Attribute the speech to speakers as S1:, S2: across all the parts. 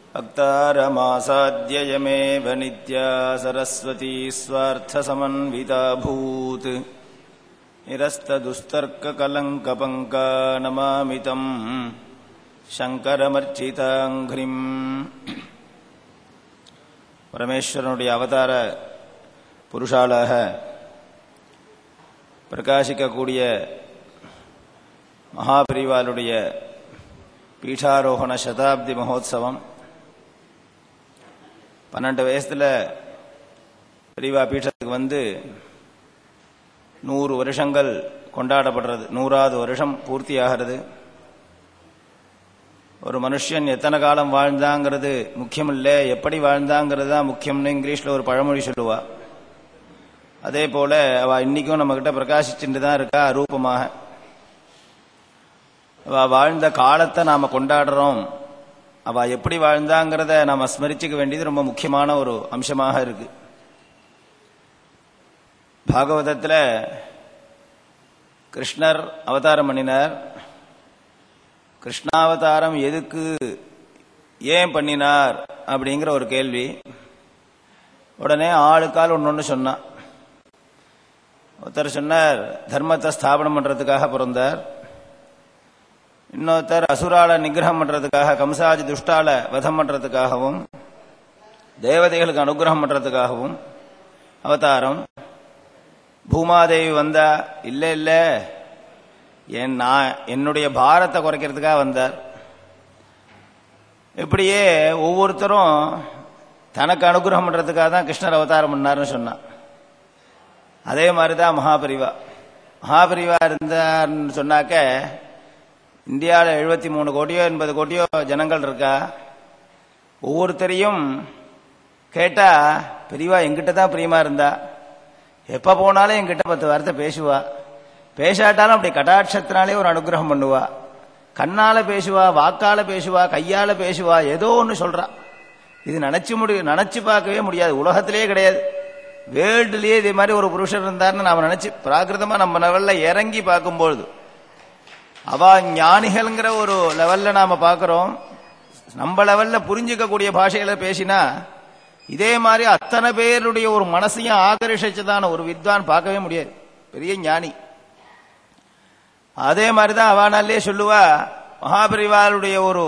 S1: भक्तारमासाद्ययमेव नित्या सरस्वती स्वार्थसमन्विताभूत् निरस्तदुस्तर्ककलङ्कपङ्का नमामि तम् शङ्करमर्चिताङ्घ्रिम् பரமேஸ்வரனுடைய அவதார புருஷாளாக பிரகாசிக்கக்கூடிய மகாபரிவாலுடைய பீఠாரோகண சதாப்தி மகோத்சவம் பன்னெண்டு வயசுல பெரியவா பீഠத்துக்கு வந்து நூறு வருஷங்கள் கொண்டாடப்படுறது நூறாவது வருஷம் பூர்த்தியாகிறது ஒரு மனுஷன் எத்தனை காலம் வாழ்ந்தாங்கிறது முக்கியம் இல்லை எப்படி வாழ்ந்தாங்கிறது தான் முக்கியம்னு இங்கிலீஷ்ல ஒரு பழமொழி சொல்லுவா அதே போல அவ இன்னைக்கும் நம்ம கிட்ட பிரகாசிச்சுட்டு தான் இருக்கா ரூபமாக அவ வாழ்ந்த காலத்தை நாம கொண்டாடுறோம் அவ எப்படி வாழ்ந்தாங்கிறத நாம ஸ்மரிச்சுக்க வேண்டியது ரொம்ப முக்கியமான ஒரு அம்சமாக இருக்கு பாகவதத்துல கிருஷ்ணர் அவதாரம் பண்ணினார் கிருஷ்ணாவதாரம் எதுக்கு ஏன் பண்ணினார் அப்படிங்கிற ஒரு கேள்வி உடனே ஆளுக்கால் ஒன்று ஒன்று சொன்னான் ஒருத்தர் சொன்னார் தர்மத்தை ஸ்தாபனம் பண்றதுக்காக பிறந்தார் இன்னொருத்தர் அசுரால நிகிரகம் பண்றதுக்காக கம்சாஜி துஷ்டால வதம் பண்றதுக்காகவும் தேவதைகளுக்கு அனுகிரகம் பண்றதுக்காகவும் அவதாரம் பூமாதேவி வந்தா இல்ல இல்ல என் நான் என்னுடைய பாரத்தை குறைக்கிறதுக்காக வந்தார் இப்படியே ஒவ்வொருத்தரும் தனக்கு அனுகிரகம் பண்றதுக்காக தான் கிருஷ்ணர் அவதாரம் பண்ணார்னு சொன்னான் அதே மாதிரிதான் மகாபரிவா மகாபரிவா இருந்தார்னு சொன்னாக்க இந்தியாவில் எழுபத்தி மூணு கோடியோ எண்பது கோடியோ ஜனங்கள் இருக்கா ஒவ்வொருத்தரையும் கேட்டா பெரியவா எங்கிட்ட தான் பிரியமா இருந்தா எப்ப போனாலும் என்கிட்ட பத்து வார்த்தை பேசுவா பேசாட்டாலும் அப்படி கடாட்சத்தினாலே ஒரு அனுகிரகம் பண்ணுவா கண்ணால பேசுவா வாக்கால பேசுவா கையால பேசுவா ஏதோ ஒன்று சொல்றா இது நினைச்சு முடி நினைச்சு பார்க்கவே முடியாது உலகத்திலேயே கிடையாது வேர்ல்டுலயே இதே மாதிரி ஒரு புருஷர் இருந்தார்னு நாம நினைச்சு பிராகிருதமா நம்ம லெவல்ல இறங்கி பார்க்கும்பொழுது அவ ஞானிகள்ங்கிற ஒரு லெவல்ல நாம பார்க்கிறோம் நம்ம லெவல்ல புரிஞ்சுக்கக்கூடிய பாஷையில பேசினா இதே மாதிரி அத்தனை பேருடைய ஒரு மனசையும் ஆகர்ஷிச்சதான ஒரு வித்வான் பார்க்கவே முடியாது பெரிய ஞானி அதே மாதிரிதான் அவானாலே சொல்லுவா மகாபரிவாளுடைய ஒரு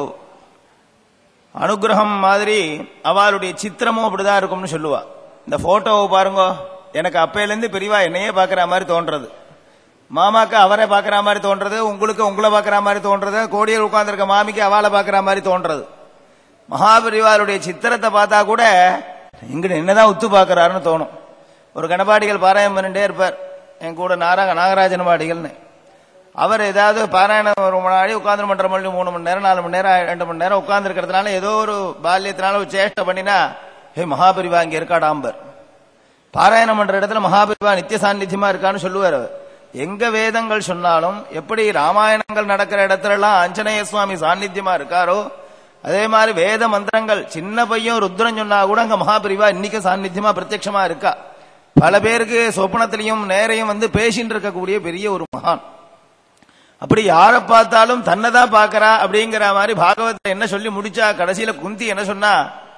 S1: அனுகிரகம் மாதிரி அவளுடைய சித்திரமும் அப்படிதான் இருக்கும்னு சொல்லுவா இந்த போட்டோவை பாருங்க எனக்கு அப்பையிலேருந்து பெரியவா என்னையே பார்க்குற மாதிரி தோன்றது மாமாக்கு அவரை பார்க்குற மாதிரி தோன்றது உங்களுக்கு உங்களை பார்க்குற மாதிரி தோன்றது கோடியில் உட்கார்ந்துருக்க மாமிக்கு அவளை பார்க்குற மாதிரி தோன்றது மகாபரிவாருடைய சித்திரத்தை பார்த்தா கூட இங்கிட்ட என்னதான் உத்து பார்க்கறாருன்னு தோணும் ஒரு கணபாடிகள் பாராயணம் பண்ணிட்டே இருப்பார் என் கூட நாராக நாகராஜன் பாடிகள்னு அவர் ஏதாவது பாராயணம் ஒரு முன்னாடி உட்கார்ந்து பண்ற மணி மூணு மணி நேரம் நாலு மணி நேரம் ரெண்டு மணி நேரம் உட்கார்ந்து இருக்கிறதுனால ஏதோ ஒரு பால்யத்தினால ஒரு சேஷ்டை பண்ணினா ஹே மகாபரிவா இங்க இருக்காடாம்பர் பாராயணம் பண்ற இடத்துல மகாபரிவா நித்திய சாநித்தியமா இருக்கான்னு சொல்லுவார் அவர் எங்க வேதங்கள் சொன்னாலும் எப்படி ராமாயணங்கள் நடக்கிற இடத்துல எல்லாம் ஆஞ்சநேய சுவாமி சாநித்தியமா இருக்காரோ அதே மாதிரி வேத மந்திரங்கள் சின்ன பையன் ருத்ரன் சொன்னா கூட அங்க மகாபிரிவா இன்னைக்கு சாநித்தியமா பிரத்யட்சமா இருக்கா பல பேருக்கு சொப்பனத்திலையும் நேரையும் வந்து பேசின்னு இருக்கக்கூடிய பெரிய ஒரு மகான் அப்படி யாரை பார்த்தாலும் தன்னை தான் பார்க்கறா அப்படிங்கிற மாதிரி பாகவத்தில் என்ன சொல்லி முடிச்சா கடைசியில குந்தி என்ன சொன்னா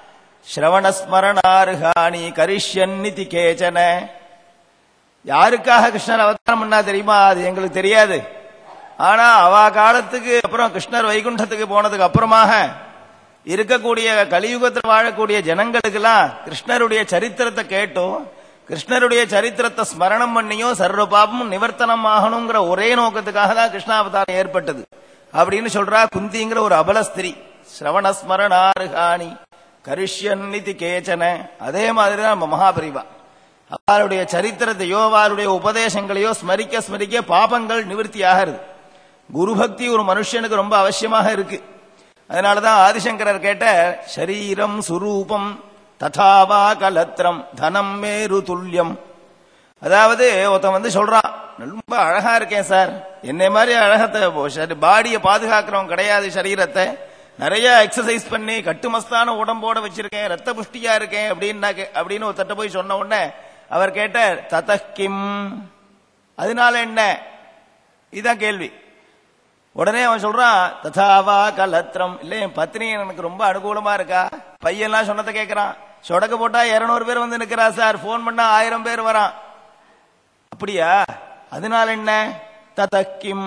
S1: ஸ்ரவணஸ்மரணாருகாணி கரிஷ்யன்னிதி கேச்சன யாருக்காக கிருஷ்ணர் அவதாரம் பண்ணா தெரியுமா அது எங்களுக்கு தெரியாது ஆனா அவ காலத்துக்கு அப்புறம் கிருஷ்ணர் வைகுண்டத்துக்கு போனதுக்கு அப்புறமாக இருக்கக்கூடிய கலியுகத்தில் வாழக்கூடிய ஜனங்களுக்கெல்லாம் கிருஷ்ணருடைய சரித்திரத்தை கேட்டோம் கிருஷ்ணருடைய சரித்திரத்தை ஸ்மரணம் பண்ணியும் சர்வ பாபமும் நிவர்த்தனம் ஆகணுங்கிற ஒரே நோக்கத்துக்காக தான் கிருஷ்ணாவதாரம் ஏற்பட்டது அப்படின்னு சொல்றா குந்திங்கிற ஒரு அபலஸ்திரி சிரவண ஸ்மரணாருகாணி கரிஷ்யன்னிதி கேச்சன அதே மாதிரி தான் நம்ம மகாபரிவா அவருடைய சரித்திரத்தையோ அவருடைய உபதேசங்களையோ ஸ்மரிக்க ஸ்மரிக்க பாபங்கள் நிவர்த்தி ஆகிறது குரு பக்தி ஒரு மனுஷனுக்கு ரொம்ப அவசியமாக இருக்கு அதனாலதான் ஆதிசங்கரர் கேட்ட ஷரீரம் சுரூபம் ததாவா கலத்திரம் தனம் மேரு துல்லியம் அதாவது ஒருத்தன் வந்து சொல்றான் ரொம்ப அழகா இருக்கேன் சார் என்னை மாதிரி அழகத்தை பாடியை பாதுகாக்கிறவன் கிடையாது சரீரத்தை நிறைய எக்ஸசைஸ் பண்ணி கட்டுமஸ்தான உடம்போட வச்சிருக்கேன் ரத்த புஷ்டியா இருக்கேன் அப்படின்னு அப்படின்னு ஒரு தட்ட போய் சொன்ன உடனே அவர் கேட்ட ததக்கிம் அதனால என்ன இதுதான் கேள்வி உடனே அவன் சொல்றான் ததாவா கலத்திரம் இல்ல என் பத்னி எனக்கு ரொம்ப அனுகூலமா இருக்கா பையன்லாம் சொன்னதை கேட்கறான் சொடக்கு போட்டா இருநூறு பேர் வந்து நிக்கிறா சார் போன் பண்ணா ஆயிரம் பேர் வரான் அப்படியா அதனால என்ன ததக்கிம்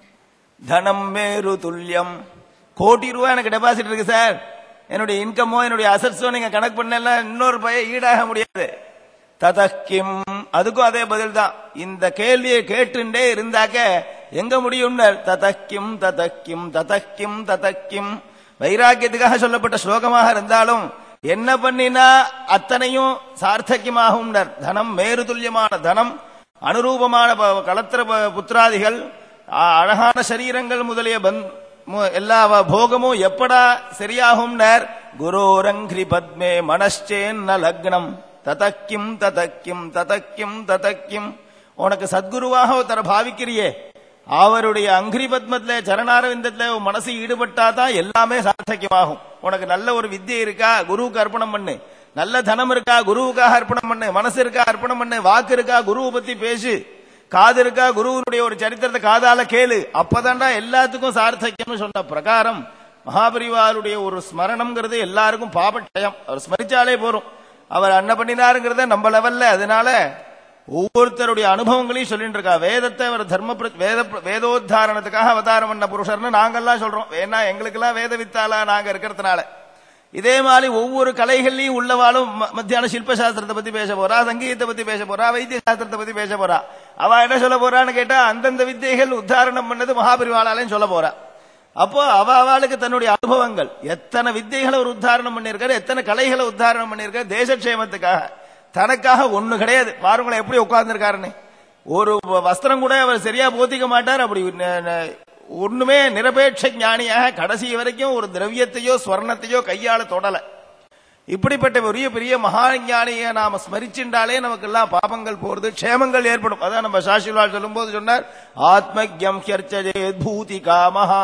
S1: தனம் மேரு துல்லியம் கோடி ரூபாய் எனக்கு டெபாசிட் இருக்கு சார் என்னுடைய இன்கமோ என்னுடைய அசட்ஸோ நீங்க கணக்கு பண்ணல இன்னொரு பையன் ஈடாக முடியாது ததக்கிம் அதுக்கும் அதே பதில் தான் இந்த கேள்வியை கேட்டுண்டே இருந்தாக்க எங்க முடியும் ததக்கிம் ததக்கிம் ததக்கிம் ததக்கிம் வைராக்கியத்துக்காக சொல்லப்பட்ட ஸ்லோகமாக இருந்தாலும் என்ன பண்ணினா அத்தனையும் சார்த்தக்கியமாகும் தனம் மேரு துல்லியமான தனம் அனுரூபமான ப- களத்திர ப- புத்திராதிகள் அ- அழகான சரீரங்கள் முதலிய பந்த் மு- எல்லா வ- போகமும் எப்படா சரியாகும் குரோரங்கிரி பத்மே மனச்சேன்ன லக்னம் ததக்கிம் ததக்கிம் ததக்கிம் ததக்கிம் உனக்கு சத்குருவாக ஒருத்தர பாவிக்கிறியே அவருடைய அங்கிரி பத்மத்துல சரணாரவிந்தத்துல உன் மனசு ஈடுபட்டா தான் எல்லாமே சார்த்தக்கியமாகும் உனக்கு நல்ல ஒரு வித்தியை இருக்கா குருவுக்கு அர்ப்பணம் பண்ணு நல்ல தனம் இருக்கா குருவுக்காக அர்ப்பணம் பண்ணு மனசு இருக்கா அர்ப்பணம் பண்ணு வாக்கு இருக்கா குருவை பத்தி பேசு காது இருக்கா குருவனுடைய ஒரு சரித்திரத்தை காதால கேளு அப்பதான்டா எல்லாத்துக்கும் சார்த்தக்கியம்னு சொன்ன பிரகாரம் மகாபரிவாருடைய ஒரு ஸ்மரணம்ங்கிறது எல்லாருக்கும் பாபட்சயம் அவர் ஸ்மரிச்சாலே போறோம் அவர் அன்ன பண்ணினாருங்கிறத நம்ம லெவல்ல அதனால ஒவ்வொருத்தருடைய அனுபவங்களையும் சொல்லிட்டு இருக்கா வேதத்தை அவர் தர்ம பிர- வேத வேதோத்தாரணத்துக்காக அவதாரம் பண்ண புருஷர்னு நாங்கெல்லாம் சொல்றோம் ஏன்னா எங்களுக்கெல்லாம் வேத வித்தாலா நாங்க இருக்கிறதுனால இதே மாதிரி ஒவ்வொரு கலைகள்லயும் உள்ளவாளும் ம- மத்தியான சில்ப சாஸ்திரத்தை பத்தி பேச போறா சங்கீதத்தை பத்தி பேச போறா வைத்திய சாஸ்திரத்தை பத்தி பேச போறா அவ என்ன சொல்ல போறான்னு கேட்டா அந்தந்த வித்தைகள் உத்தாரணம் பண்ணது மகாபரிவாளாலையும் சொல்ல போறா அப்போ அவ அவளுக்கு தன்னுடைய அனுபவங்கள் எத்தனை வித்தைகளை ஒரு உத்தாரணம் பண்ணியிருக்காரு எத்தனை கலைகளை உத்தாரணம் பண்ணியிருக்காரு தேசக்ஷேமத்துக்காக தனக்காக ஒண்ணு கிடையாது பாருங்களேன் எப்படி உட்கார்ந்துருக்காருன்னு ஒரு வஸ்திரம் கூட அவர் சரியா போத்திக்க மாட்டார் அப்படி ந- ந- ஒண்ணுமே நிரபேட்ச ஞானியாக கடைசி வரைக்கும் ஒரு திரவியத்தையோ ஸ்வர்ணத்தையோ கையால தொடல இப்படிப்பட்ட பெரிய பெரிய மகா ஞானியை நாம ஸ்மரிச்சுண்டாலே நமக்கெல்லாம் பாபங்கள் போறது க்ஷேமங்கள் ஏற்படும் அதான் நம்ம சாஷிலால் சொல்லும்போது சொன்னார் ஆத்மக்யம் ஹியர்ச்சஜேத் பூதி காமஹா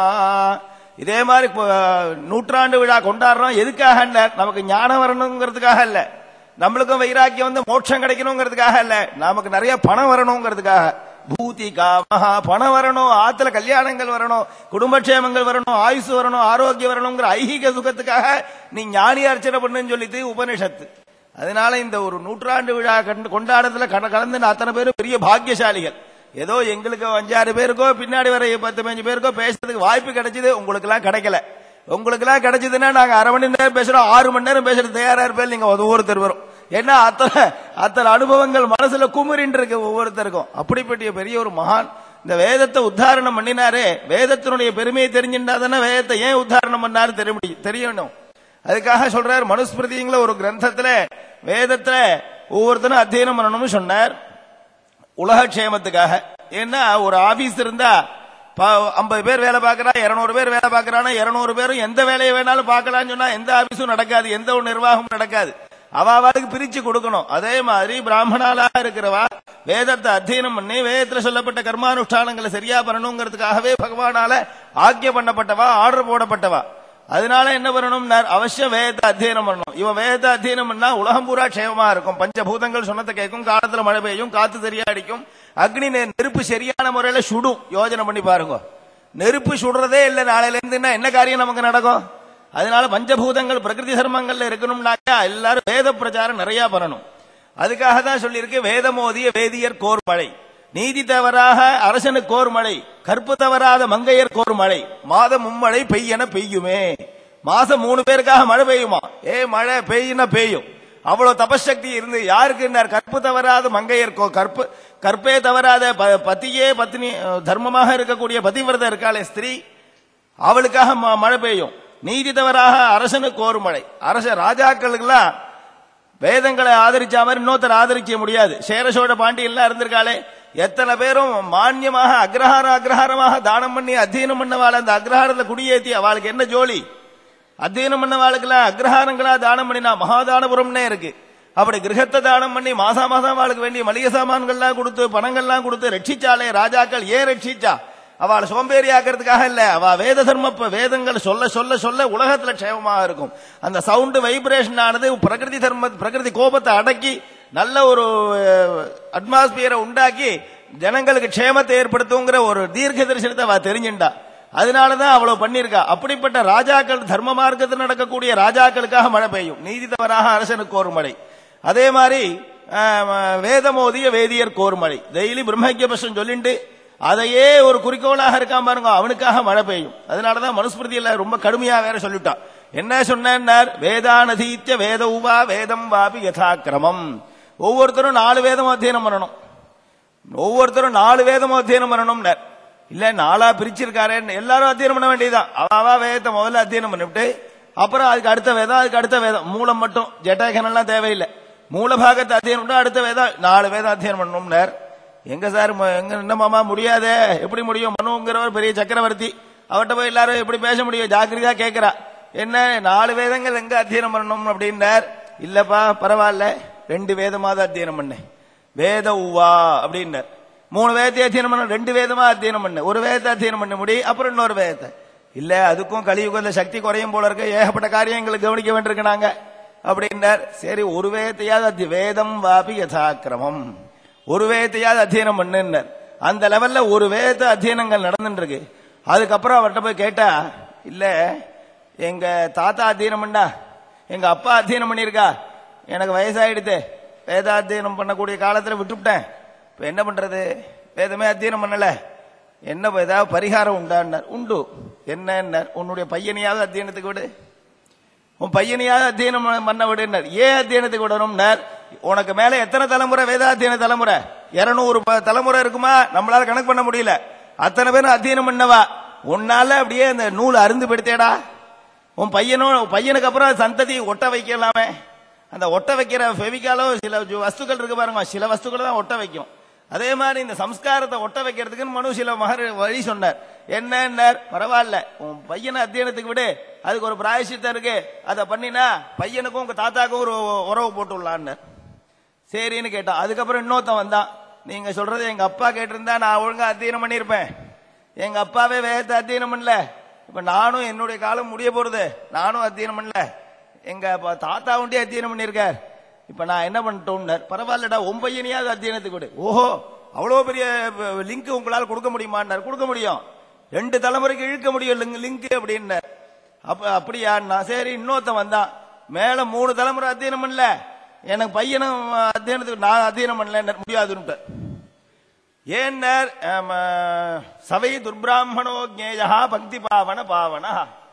S1: இதே மாதிரி இப்போ, நூற்றாண்டு விழா கொண்டாடுறோம் எதுக்காக இல்ல நமக்கு ஞானம் வரணுங்கிறதுக்காக இல்ல நம்மளுக்கும் வைராக்கியம் வந்து மோட்சம் கிடைக்கணுங்கிறதுக்காக இல்ல நமக்கு நிறைய பணம் வரணுங்கிறதுக்காக பூதி காமஹா பணம் வரணும் ஆத்துல கல்யாணங்கள் வரணும் குடும்பக்ஷேமங்கள் வரணும் ஆயுசு வரணும் ஆரோக்கியம் வரணுங்கிற ஐகிக சுகத்துக்காக நீ ஞானி அர்ச்சனை பண்ணுன்னு சொல்லிட்டு உபனிஷத்து அதனால இந்த ஒரு நூற்றாண்டு விழா கண்டு கொண்டாடத்துல கட- கலந்து அத்தனை பேரும் பெரிய பாக்கியசாலிகள் ஏதோ எங்களுக்கு அஞ்சாறு பேருக்கோ பின்னாடி வர பத்து பதினஞ்சு பேருக்கோ பேசுறதுக்கு வாய்ப்பு கிடைச்சது உங்களுக்கு எல்லாம் கிடைக்கல உங்களுக்கு எல்லாம் கிடைச்சதுன்னா நாங்க அரை மணி நேரம் பேசுறோம் ஆறு மணி நேரம் பேசுறது தயாரா இருப்பேன் நீங்க ஒவ்வொருத்தர் வரும் ஏன்னா அத்தனை அத்தனை அனுபவங்கள் மனசுல குமுறின்னு இருக்கு ஒவ்வொருத்தருக்கும் அப்படிப்பட்ட பெரிய ஒரு மகான் இந்த வேதத்தை உத்தாரணம் பண்ணினாரே வேதத்தினுடைய பெருமையை தெரிஞ்சுட்டா தானே வேதத்தை ஏன் உத்தாரணம் பண்ணாரு தெரிய முடியும் தெரியணும் அதுக்காக சொல்றார் மனுஸ்மிருதிங்கிற ஒரு கிரந்தத்துல வேதத்துல ஒவ்வொருத்தரும் அத்தியனம் பண்ணணும்னு சொன்னார் உலக க்ஷேமத்துக்காக ஏன்னா ஒரு ஆபீஸ் இருந்தா ஐம்பது பேர் வேலை பார்க்கறா இருநூறு பேர் வேலை பார்க்கறானா இருநூறு பேரும் எந்த வேலையை வேணாலும் பார்க்கலாம்னு சொன்னா எந்த ஆபீஸும் நடக்காது எந்த ஒரு நிர்வாகமும் நடக்காது அவ அவளுக்கு பிரிச்சு கொடுக்கணும் அதே மாதிரி பிராமணாலாக இருக்கிறவா வேதத்தை அத்தியனம் பண்ணி வேதத்துல சொல்லப்பட்ட கர்மானுஷ்டானங்களை சரியா பண்ணணுங்கிறதுக்காகவே பகவானால ஆக்கிய பண்ணப்பட்டவா ஆர்டர் போடப்பட்டவா அதனால என்ன பண்ணணும் அவசியம் வேதத்தை அத்தியனம் பண்ணணும் இவன் வேதத்தை அத்தியனம் பண்ணா உலகம் பூரா க்ஷேமமா இருக்கும் பஞ்சபூதங்கள் சொன்னதை கேட்கும் காலத்துல மழை பெய்யும் காத்து சரியா அடிக்கும் அக்னி நெ- நெருப்பு சரியான முறையில சுடும் யோஜனை பண்ணி பாருங்க நெருப்பு சுடுறதே இல்லை நாளையில இருந்துன்னா என்ன காரியம் நமக்கு நடக்கும் அதனால பஞ்சபூதங்கள் பிரகிருதி தர்மங்கள்ல இருக்கணும்னாக்கா எல்லாரும் வேத பிரச்சாரம் நிறைய பண்ணணும் அதுக்காக தான் சொல்லியிருக்கு வேதமோதிய வேதியர் கோர் மழை நீதி தவறாக அரசனுக்கு கோர் மழை கற்பு தவறாத மங்கையர் கோர் மழை மாதம் மும்மழை பெய்யன பெய்யுமே மாசம் மூணு பேருக்காக மழை பெய்யுமா ஏ மழை பெய்யுனா பெய்யும் அவ்வளவு தபசக்தி இருந்து யாருக்கு கற்பு தவறாத மங்கையர் கோ கற்பு கற்பே தவறாத ப- பத்தியே பத்னி அஹ், தர்மமாக இருக்கக்கூடிய பதிவிரத இருக்காளே ஸ்திரீ அவளுக்காக ம- மழை பெய்யும் நீதி தவறாக அரசனுக்கு ஒரு மழை அரச ராஜாக்களுக்கெல்லாம் வேதங்களை ஆதரிச்ச மாதிரி இன்னொருத்தர் ஆதரிக்க முடியாது சேரசோட பாண்டி எல்லாம் இருந்திருக்காளே எத்தனை பேரும் மானியமாக அக்ரஹார அக்ரஹாரமாக தானம் பண்ணி அத்தியனம் பண்ணவாள் அந்த அக்ரஹாரத்தை குடியேத்தி அவளுக்கு என்ன ஜோலி அத்தியனம் பண்ணவாளுக்கெல்லாம் அக்ரஹாரங்களா தானம் பண்ணினா மகாதானபுரம்னே இருக்கு அப்படி கிரகத்தை தானம் பண்ணி மாசா மாசம் அவளுக்கு வேண்டிய மளிகை சாமான்கள்லாம் கொடுத்து பணங்கள்லாம் கொடுத்து ரட்சிச்சாலே ராஜாக்கள் ஏன் ரட்சிச்சா அவளை சோம்பேறி ஆக்கிறதுக்காக இல்ல அவ வேத தர்ம ப- வேதங்கள் சொல்ல சொல்ல சொல்ல உலகத்துல க்ஷேமமாக இருக்கும் அந்த சவுண்ட் வைப்ரேஷன் ஆனது பிரகிருதி தர்ம பிரகிருதி கோபத்தை அடக்கி நல்ல ஒரு அட்மாஸ்பியரை உண்டாக்கி ஜனங்களுக்கு க்ஷேமத்தை ஏற்படுத்துங்கிற ஒரு தீர்க்க தரிசனத்தை அவ தெரிஞ்சுண்டா அதனாலதான் அவ்வளவு பண்ணியிருக்கா அப்படிப்பட்ட ராஜாக்கள் தர்ம மார்க்கத்தில் நடக்கக்கூடிய ராஜாக்களுக்காக மழை பெய்யும் நீதி தவறாக அரசனுக்கு ஒரு மழை அதே மாதிரி ஆஹ், வேதமோதிய வேதியர் கோர்மழை டெய்லி பிரம்மஜபசம் சொல்லிட்டு அதையே ஒரு குறிக்கோளாக இருக்காம பாருங்க அவனுக்காக மழை பெய்யும் அதனாலதான் மனுஸ்மிருதியில ரொம்ப கடுமையா வேற சொல்லிட்டான் என்ன சொன்னார் வேதானதீத்திய வேத உவா வேதம் வாபி யதாக்கிரமம் ஒவ்வொருத்தரும் நாலு வேதம் அத்தியனம் பண்ணணும் ஒவ்வொருத்தரும் நாலு வேதமும் அத்தியனம் பண்ணணும்னார் இல்ல நாளா பிரிச்சிருக்காரு எல்லாரும் அத்தியனம் பண்ண வேண்டியதுதான் அவா வேதத்தை முதல்ல அத்தியனம் பண்ணிவிட்டு அப்புறம் அதுக்கு அடுத்த வேதம் அதுக்கு அடுத்த வேதம் மூலம் மட்டும் ஜட்டாகன் எல்லாம் தேவையில்லை மூல பாகத்தை அத்தியனம் பண்ணா அடுத்த வேதம் நாலு வேதம் அத்தியனம் பண்ணணும்னார் எங்க சார் ம- எங்க என்னமாமா முடியாதே எப்படி முடியும் மனுங்கிறவர் பெரிய சக்கரவர்த்தி அவர்கிட்ட போய் எல்லாரும் எப்படி பேச முடியும் ஜாக்கிரதையா கேட்கிறா என்ன நாலு வேதங்கள் எங்க அத்தியனம் பண்ணணும் அப்படின்னார் இல்லப்பா பரவாயில்ல ரெண்டு வேதமாவது அத்தியனம் பண்ணேன் வேத உவா அப்படின்னார் மூணு வேதத்தை அத்தியனம் பண்ண ரெண்டு வேதமா அத்தியனம் பண்ண ஒரு வேதத்தை அத்தியனம் பண்ண முடி அப்புறம் இன்னொரு வேதத்தை இல்ல அதுக்கும் கலியுகத்துல சக்தி குறையும் போல இருக்கு ஏகப்பட்ட காரியங்களை கவனிக்க வேண்டியிருக்கு நாங்க அப்படின்னார் சரி ஒரு வேதத்தையாவது அத்தி வேதம் வாபி யதாக்கிரமம் ஒரு வேதத்தையாவது அத்தியனம் பண்ணுன்னார் அந்த லெவல்ல ஒரு வேத அத்தியனங்கள் நடந்துட்டு இருக்கு அதுக்கப்புறம் அவர்கிட்ட போய் கேட்டா இல்ல எங்க தாத்தா அத்தியனம் பண்ணா எங்க அப்பா அத்தியனம் பண்ணியிருக்கா எனக்கு வயசாயிடுது வேதாத்தியனம் பண்ணக்கூடிய காலத்துல விட்டுவிட்டேன் இப்ப என்ன பண்றது வேதமே அத்தியனம் பண்ணல என்ன ஏதாவது பரிகாரம் உண்டான்னார் உண்டு என்ன உன்னுடைய பையனையாவது அத்தியனத்துக்கு விடு உன் பையனையாவது அத்தியனம் பண்ண விடுனார் ஏன் அத்தியனத்துக்கு விடணும்னார் உனக்கு மேல எத்தனை தலைமுறை வேதாத்தியன தலைமுறை இருநூறு ப- தலைமுறை இருக்குமா நம்மளால கணக்கு பண்ண முடியல அத்தனை பேரும் அத்தியனம் பண்ணவா உன்னால அப்படியே அந்த நூல் அருந்து படுத்தேடா உன் பையனும் உன் பையனுக்கு அப்புறம் சந்ததி ஒட்ட வைக்கலாமே அந்த ஒட்ட வைக்கிற ஃபெவிகாலோ சில ஜு- வஸ்துக்கள் இருக்கு பாருங்க சில வஸ்துக்களை தான் ஒட்ட வைக்கும் அதே மாதிரி இந்த சம்ஸ்காரத்தை ஒட்ட வைக்கிறதுக்குன்னு மனு சில மகர் வழி சொன்னார் என்னன்னார் பரவாயில்ல உன் பையனை அத்தியனத்துக்கு விடு அதுக்கு ஒரு பிராயசித்தம் இருக்கு அதை பண்ணினா பையனுக்கும் உங்க தாத்தாக்கும் ஒரு உறவு போட்டு விடலான்னார் சரின்னு கேட்டான் அதுக்கப்புறம் இன்னொருத்தன் வந்தான் நீங்க சொல்றது எங்க அப்பா கேட்டிருந்தா நான் ஒழுங்கா அத்தியனம் பண்ணியிருப்பேன் எங்க அப்பாவே வேகத்தை அத்தியனம் பண்ணல இப்ப நானும் என்னுடைய காலம் முடிய போறது நானும் அத்தியனம் பண்ணல எங்க அப்பா தாத்தா உண்டே அத்தியனம் பண்ணியிருக்கார் இப்ப நான் என்ன பண்ணிட்டோம்னார் பரவாயில்லடா உன் பையனையாவது அத்தியனத்துக்கு விடு ஓஹோ அவ்வளவு பெரிய லிங்க் உங்களால் கொடுக்க முடியுமான்னார் கொடுக்க முடியும் ரெண்டு தலைமுறைக்கு இழுக்க முடியும் லிங்க் அப்படின்னார் அப்ப அப்படியா நான் சரி இன்னொருத்தன் வந்தான் மேல மூணு தலைமுறை அத்தியனம் பண்ணல எனக்கு பையனும் அத்தியனத்துக்கு நான் அத்தியனம் பண்ணல முடியாதுன்னு ஏன்னர் ஆம், சவை துர்பிராமணோ ஜேயா பக்தி பாவன பாவன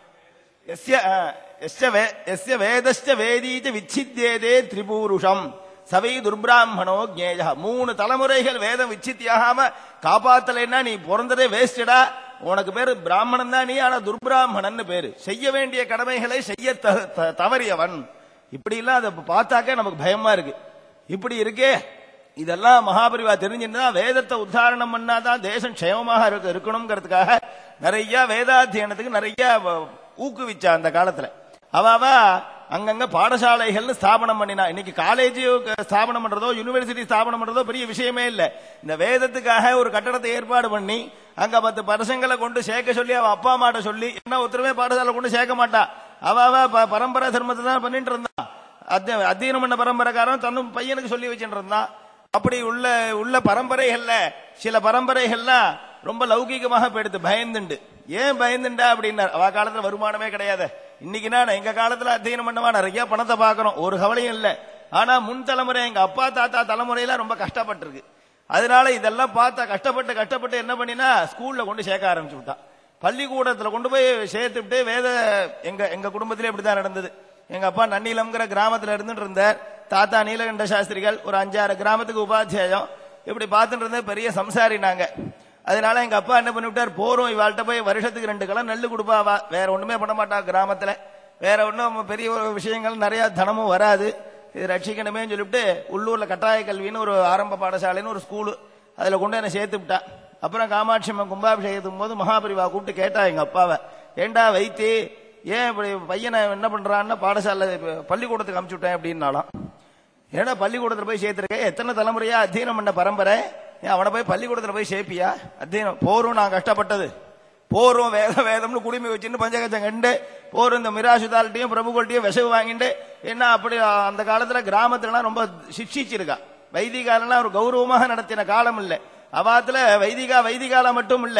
S1: எஸ்ய ஆ, எஸ்ய வே- எஸ்ய வேதஸ்ய வேதீச்ச விச்சித்யேதே திரிபூருஷம் சவை துர்பிராமணோ ஜேயா மூணு தலைமுறைகள் வேதம் விச்சித்தியாகாம காப்பாத்தலைன்னா நீ பிறந்ததே வேஸ்டடா உனக்கு பேரு பிராமணன் தான் நீ ஆனா துர்பிராமணன் பேரு செய்ய வேண்டிய கடமைகளை செய்ய த- த- தவறியவன் இப்படி எல்லாம் அதை பார்த்தாக்க நமக்கு பயமா இருக்கு இப்படி இருக்கே இதெல்லாம் மகாபரிவா தெரிஞ்சிருந்தா வேதத்தை உத்தாரணம் பண்ணாதான் தேசம் க்ஷேமமாக இருக்க இருக்கணுங்கிறதுக்காக நிறைய வேதாத்தியனத்துக்கு நிறைய வ- ஊக்குவிச்சா அந்த காலத்துல அவ அவ அங்கங்க பாடசாலைகள்னு ஸ்தாபனம் பண்ணினா இன்னைக்கு காலேஜ் ஸ்தாபனம் பண்றதோ யூனிவர்சிட்டி ஸ்தாபனம் பண்றதோ பெரிய விஷயமே இல்ல இந்த வேதத்துக்காக ஒரு கட்டடத்தை ஏற்பாடு பண்ணி அங்க பத்து பசங்களை கொண்டு சேர்க்க சொல்லி அவ அப்பா அம்மாட்ட சொல்லி என்ன ஒருத்தருமே பாடசாலை கொண்டு சேர்க்க மாட்டா அவ அவ ப- பரம்பரை தர்மத்தை தான் பண்ணிட்டு இருந்தா அத்திய- அத்தியனம் பண்ண பரம்பரைக்காரன் தன்னும் பையனுக்கு சொல்லி வச்சுட்டு இருந்தான் அப்படி உள்ள உள்ள பரம்பரைகள்ல சில பரம்பரைகள்லாம் ரொம்ப லௌகீகமாக போயிடுது பயந்துண்டு ஏன் பயந்துண்டா அப்படின்னார் அவ காலத்துல வருமானமே கிடையாது இன்னைக்குனா நான் எங்க காலத்துல அத்தியனம் பண்ணவா நிறைய பணத்தை பார்க்கறோம் ஒரு கவலையும் இல்ல ஆனா முன் தலைமுறை எங்க அப்பா தாத்தா தலைமுறையெல்லாம் ரொம்ப கஷ்டப்பட்டிருக்கு அதனால இதெல்லாம் பார்த்தா கஷ்டப்பட்டு கஷ்டப்பட்டு என்ன பண்ணினா ஸ்கூல்ல கொண்டு சேர்க்க ஆரம்பிச்சு விட்டான் பள்ளிக்கூடத்துல கொண்டு போய் சேர்த்துட்டு வேத எங்க எங்க குடும்பத்திலே இப்படிதான் நடந்தது எங்க அப்பா நன்னிலம்ங்கிற கிராமத்துல இருந்துட்டு இருந்தார் தாத்தா நீலகண்ட சாஸ்திரிகள் ஒரு அஞ்சாறு கிராமத்துக்கு உபாத்தியாயம் இப்படி பார்த்துட்டு இருந்த பெரிய சம்சாரி நாங்க அதனால எங்க அப்பா என்ன பண்ணிவிட்டார் போறோம் இவாள்கிட்ட போய் வருஷத்துக்கு ரெண்டு கலம் நெல்லு கொடுப்பா அவ. வேற ஒண்ணுமே பண்ண மாட்டா கிராமத்துல வேற ஒன்றும் பெரிய ஒரு விஷயங்கள் நிறைய தனமும் வராது இது ரட்சிக்கணுமே சொல்லிவிட்டு உள்ளூர்ல கட்டாய கல்வின்னு ஒரு ஆரம்ப பாடசாலைன்னு ஒரு ஸ்கூலு அதுல கொண்டு என்ன சேர்த்து விட்டா அப்புறம் காமாட்சி அம்மன் கும்பாபிஷேகத்துக்கும் போது மகாபரிவா கூப்பிட்டு கேட்டா எங்க அப்பாவை ஏண்டா வைத்தி ஏன் இப்படி பையனை என்ன பண்றான்னு பாடசாலை பள்ளிக்கூடத்துக்கு அமுச்சு விட்டேன் அப்படின்னாலாம் ஏன்னா பள்ளிக்கூடத்துல போய் சேர்த்திருக்க எத்தனை தலைமுறையா அத்தியனம் பண்ண பரம்பரை ஏன் அவனை போய் பள்ளிக்கூடத்துல போய் சேர்ப்பியா அத்தியனம் போரும் நான் கஷ்டப்பட்டது போரும் வேத வேதம்னு குடிமை வச்சுன்னு பஞ்சகச்சம் கண்டு போரும் இந்த மிராசுதால்ட்டையும் பிரபுகள்ட்டையும் விசவு வாங்கிட்டு என்ன அப்படி அந்த காலத்துல கிராமத்துலலாம் ரொம்ப சிக்ஷிச்சிருக்கா வைதிகாலெல்லாம் ஒரு கௌரவமாக நடத்தின காலம் இல்ல அவாத்துல வைதிகா வைதிகால மட்டும் இல்ல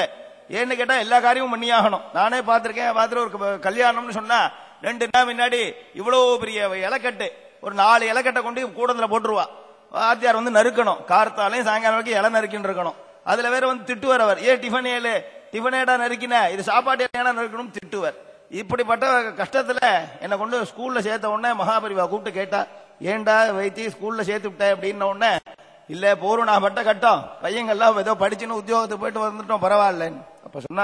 S1: ஏன்னு கேட்டா எல்லா காரியமும் பண்ணியாகணும் நானே பார்த்திருக்கேன் பார்த்துட்டு ஒரு க- கல்யாணம்னு சொன்னா ரெண்டு நாள் முன்னாடி இவ்வளவு பெரிய இலக்கட்டு ஒரு நாலு இலக்கட்டை கொண்டு கூடத்துல போட்டுருவா வாத்தியார் வந்து நறுக்கணும் கார்த்தாலையும் சாயங்காலம் வரைக்கும் இலை நறுக்கின்னு இருக்கணும் அதுல வேற வந்து திட்டுவார் அவர் ஏன் டிஃபன் ஏழு டிஃபன் ஏடா நறுக்கின இது சாப்பாடு ஏடா நறுக்கணும் திட்டுவார் இப்படிப்பட்ட கஷ்டத்துல என்னை கொண்டு ஸ்கூல்ல சேர்த்த உடனே மகாபரிவா கூப்பிட்டு கேட்டா ஏன்டா வைத்தி ஸ்கூல்ல சேர்த்து விட்ட அப்படின்ன உடனே இல்ல போரும் நான் பட்ட கட்டம் பையங்கள்லாம் ஏதோ படிச்சுன்னு உத்தியோகத்துக்கு போயிட்டு வந்துட்டோம் பரவாயில்லன்னு அப்ப சொன்னா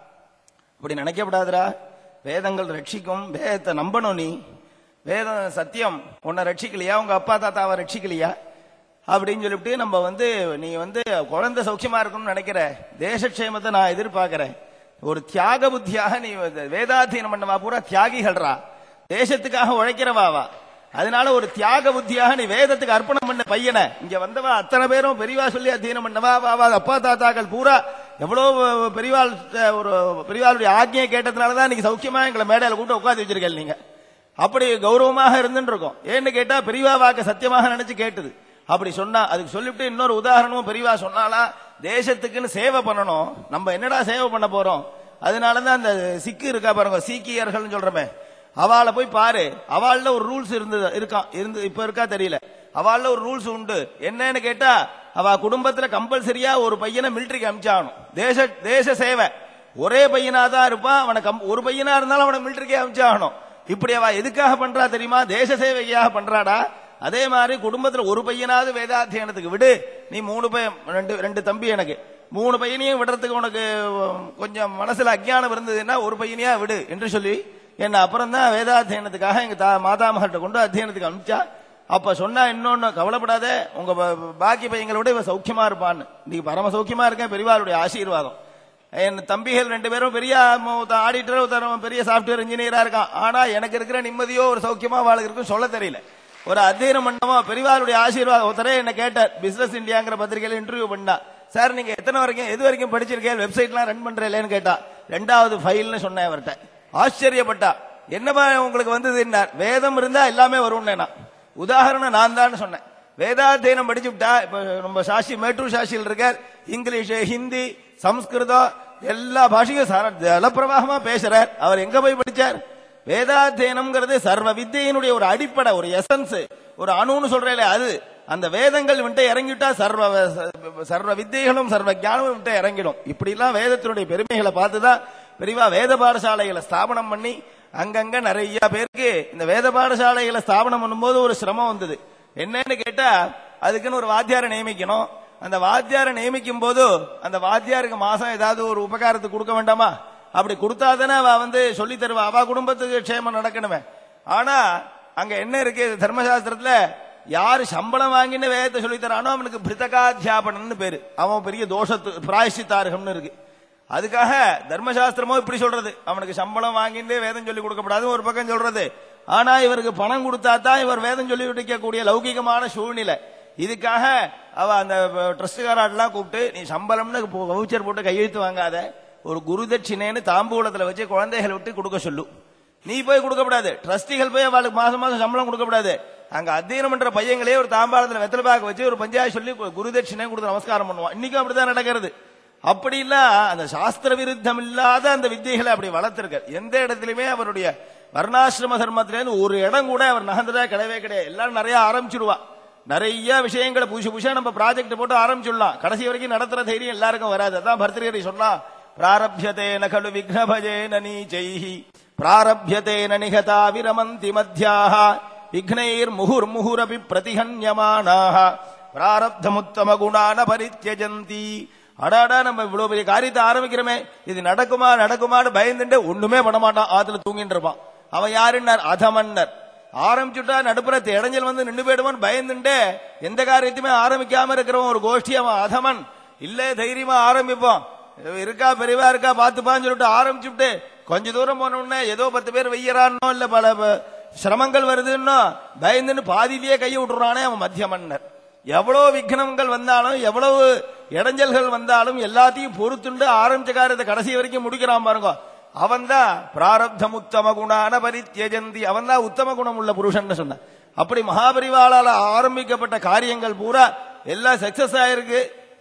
S1: அப்படி நினைக்கப்படாதுடா வேதங்கள் ரட்சிக்கும் வேதத்தை நம்பணும் நீ வேதம் சத்தியம் உன்னை ரட்சிக்கலையா உங்க அப்பா தாத்தாவை ரட்சிக்கலையா அப்படின்னு சொல்லிவிட்டு நம்ம வந்து நீ வந்து குழந்தை சௌக்கியமா இருக்கணும்னு நினைக்கிற தேசக்ஷேமத்தை நான் எதிர்பார்க்கிறேன் ஒரு தியாக புத்தியாக நீ வந்து வேதாத்தியனம் பண்ணவா பூரா தியாகிகள்ரா தேசத்துக்காக உழைக்கிறவாவா அதனால ஒரு தியாக புத்தியாக நீ வேதத்துக்கு அர்ப்பணம் பண்ண பையனை இங்க வந்தவா அத்தனை பேரும் பெரியவா சொல்லி அத்தியனம் பண்ணவா வா, வா, அப்பா தாத்தாக்கள் பூரா எவ்வளவு பெரியவாள் அஹ், ஒரு பெரியவாளுடைய ஆజ్ఞையை கேட்டதுனாலதான் இன்னைக்கு சௌக்கியமா எங்களை மேடையில கூட்டு உட்காந்து வச்சிருக்கேன் நீங்க அப்படி கௌரவமாக இருந்துட்டு இருக்கோம் ஏன்னு கேட்டா பெரியவா வாக்க சத்தியமாக நினைச்சு கேட்டது அப்படி சொன்னா அதுக்கு சொல்லிவிட்டு இன்னொரு உதாரணமும் பெரியவா சொன்னாலா தேசத்துக்குன்னு சேவை பண்ணணும் நம்ம என்னடா சேவை பண்ண போறோம் அதனாலதான் அந்த சிக்கு இருக்கா பாருங்க சீக்கியர்கள் சொல்றமே அவளை போய் பாரு அவள்ல ஒரு ரூல்ஸ் இருந்தது இருக்கான் இருந்து இப்ப இருக்கா தெரியல அவள்ல ஒரு ரூல்ஸ் உண்டு என்னன்னு கேட்டா அவ குடும்பத்துல கம்பல்சரியா ஒரு பையனை மிலிட்டரிக்கு அனுப்பிச்சாகணும் தேச தேச சேவை ஒரே பையனா தான் இருப்பான் அவனை கம்- ஒரு பையனா இருந்தாலும் அவனை மிலிட்டரிக்கே அனுப்பிச்சாகணும் இப்படி அவ எதுக்காக பண்றா தெரியுமா தேச சேவைக்காக பண்றாடா அதே மாதிரி குடும்பத்துல ஒரு பையனாவது வேதாத்தியனத்துக்கு விடு நீ மூணு பையன் ரெண்டு ரெண்டு தம்பி எனக்கு மூணு பையனையும் விடுறதுக்கு உனக்கு உம், கொஞ்சம் மனசுல அஜ்ஞானம் இருந்ததுன்னா ஒரு பையனையா விடு என்று சொல்லி என்ன அப்புறம் தான் வேதாத்தியனத்துக்காக எங்க தா மாதாமகர்கிட்ட கொண்டு அத்தியனத்துக்கு அனுப்பிச்சா அப்ப சொன்னா இன்னொன்னு கவலைப்படாத உங்க ப- பாக்கி பையங்களை விட இவ சௌக்கியமா இருப்பான்னு இன்னைக்கு பரம சௌக்கியமா இருக்கேன் பெரியவாளுடைய ஆசீர்வாதம் என் தம்பிகள் ரெண்டு பேரும் பெரிய ஆடிட்டர் ஒருத்தர் பெரிய சாஃப்ட்வேர் இன்ஜினியரா இருக்கான் ஆனா எனக்கு இருக்கிற நிம்மதியோ ஒரு சௌக்கியமா வாழ்க்கை இருக்கும் சொல்ல தெரியல ஒரு அத்தியனம் பண்ணமா பெரியவாளுடைய ஆசீர்வாதம் ஒருத்தரே என்ன கேட்டார் பிசினஸ் இந்தியாங்கிற பத்திரிகையில இன்டர்வியூ பண்ணா சார் நீங்க எத்தனை வரைக்கும் எது வரைக்கும் படிச்சிருக்கேன் வெப்சைட்லாம் ரன் பண்றேன்னு கேட்டா ரெண்டாவது ஃபைல்னு சொன்னேன் அவர்கிட்ட ஆச்சரியப்பட்டா என்னப்பா உங்களுக்கு வந்தது என்ன வேதம் இருந்தா எல்லாமே வரும்னு நான் உதாரணம் நான் தான் சொன்னேன் வேதாத்தியனம் படிச்சு விட்டா இப்ப நம்ம சாஷி மேட்டூர் சாஷியில் இருக்கார் இங்கிலீஷ் ஹிந்தி சம்ஸ்கிருதம் எல்லா பாஷையும் சார- ஜலப்பிரவாகமா பேசுறார் அவர் எங்க போய் படிச்சார் வேதாத்தியனம்ங்கிறது சர்வ வித்தையினுடைய ஒரு அடிப்படை ஒரு எசன்ஸ் ஒரு அணுன்னு சொல்றேன் அது அந்த வேதங்கள் விட்டு இறங்கிட்டா சர்வ சர்வ வித்தைகளும் சர்வ ஞானமும் விட்டு இறங்கிடும் இப்படி எல்லாம் வேதத்தினுடைய பெருமைகளை பார்த்துதான் பெரியவா வேத பாடசாலைகளை ஸ்தாபனம் பண்ணி அங்கங்க நிறைய பேருக்கு இந்த வேத பாடசாலைகளை ஸ்தாபனம் பண்ணும்போது ஒரு சிரமம் வந்தது என்னன்னு கேட்டா அதுக்குன்னு ஒரு வாத்தியாரை நியமிக்கணும் அந்த வாத்தியாரை நியமிக்கும் போது அந்த வாத்தியாருக்கு மாசம் ஏதாவது ஒரு உபகாரத்துக்கு கொடுக்க வேண்டாமா அப்படி கொடுத்தாதானே அவ வந்து சொல்லி தருவா அவ குடும்பத்துக்கு க்ஷேமம் நடக்கணுமே ஆனா அங்க என்ன இருக்கு தர்மசாஸ்திரத்துல யாரு சம்பளம் வாங்கின்னு வேதத்தை சொல்லி தரானோ அவனுக்கு பிரித்தகாத்தியாபனம்னு பேரு அவன் பெரிய தோஷத்து பிராயசித்தார்கம்னு இருக்கு அதுக்காக தர்மசாஸ்திரமோ இப்படி சொல்றது அவனுக்கு சம்பளம் வாங்கிட்டு வேதம் சொல்லி கொடுக்கப்படாது ஒரு பக்கம் சொல்றது ஆனா இவருக்கு பணம் கொடுத்தா தான் இவர் வேதம் சொல்லி கொடுக்கக்கூடிய லௌகிகமான சூழ்நிலை இதுக்காக அவ அந்த ட்ரஸ்டுகாரெல்லாம் கூப்பிட்டு நீ சம்பளம்னு வவுச்சர் போட்டு கையெழுத்து வாங்காத ஒரு குருதட்சிணைன்னு தாம்பூலத்துல வச்சு குழந்தைகளை விட்டு கொடுக்க சொல்லு நீ போய் கொடுக்கப்படாது ட்ரஸ்டிகள் போய் அவளுக்கு மாசம் மாசம் சம்பளம் கொடுக்கப்படாது அங்க அத்தியனம் பண்ற பையங்களே ஒரு தாம்பாளத்துல வெத்தலை பாக்கு வச்சு ஒரு பஞ்சாயத்து சொல்லி குருதட்சிணை கொடுத்து நமஸ்காரம் பண்ணுவான் இன்னைக்கும் அப்படிதான் நடக்கிறது அப்படி இல்ல அந்த சாஸ்திர விருத்தம் இல்லாத அந்த வித்தியைகளை அப்படி வளர்த்திருக்கார் எந்த இடத்துலயுமே அவருடைய வர்ணாசிரம தர்மத்திலேருந்து ஒரு இடம் கூட அவர் நகர்ந்ததா கிடையவே கிடையாது எல்லாரும் நிறைய ஆரம்பிச்சிருவா நிறைய விஷயங்களை புதுசு புதுசா நம்ம ப்ராஜெக்ட் போட்டு ஆரம்பிச்சுடலாம் கடைசி வரைக்கும் நடத்துற தைரியம் எல்லாருக்கும் வராது அதான் பர்திரிகரி சொன்னா பிராரப்யதே நகலு விக்னபஜேன நீச்சைஹி பிராரப்யதேன நிகதா விரமந்தி மத்தியாக விக்னைர் முகுர் முகுரபி பிரதிஹன்யமானாக பிராரப்தமுத்தம குணான பரித்யஜந்தி அடாடா நம்ம இவ்வளவு பெரிய காரியத்தை ஆரம்பிக்கிறோமே இது நடக்குமா நடக்குமான்னு பயந்துட்டு ஒண்ணுமே பண்ண மாட்டான் ஆத்துல தூங்கிட்டு இருப்பான் அவன் யாருன்னார் அதமன்னர் ஆரம்பிச்சுட்டா நடுப்புற இடைஞ்சல் வந்து நின்று போயிடுவான் பயந்துட்டு எந்த காரியத்தையுமே ஆரம்பிக்காம இருக்கிறவன் ஒரு கோஷ்டி அவன் அதமன் இல்ல தைரியமா ஆரம்பிப்போம் இருக்கா பெரியவா இருக்கா பாத்துப்பான்னு சொல்லிட்டு ஆரம்பிச்சுட்டு கொஞ்ச தூரம் போன உடனே ஏதோ பத்து பேர் வெய்யறானோ இல்ல பல ப- சிரமங்கள் வருதுன்னோ பயந்துன்னு பாதியிலேயே கையை விட்டுறானே அவன் மத்திய மன்னர் எவ்வளவு விக்னங்கள் வந்தாலும் எவ்வளவு இடைஞ்சல்கள் வந்தாலும் எல்லாத்தையும் பொறுத்துண்டு ஆரம்பிச்ச காரியத்தை கடைசி வரைக்கும் முடிக்கிறான் பாருங்க அவன் தான் பிராரப்தம் உத்தம குணான பரித்யஜந்தி அவன் தான் உத்தம குணம் உள்ள புருஷன் சொன்னான் அப்படி மகாபரிவாளால ஆரம்பிக்கப்பட்ட காரியங்கள் பூரா எல்லாம் சக்சஸ் ஆயிருக்கு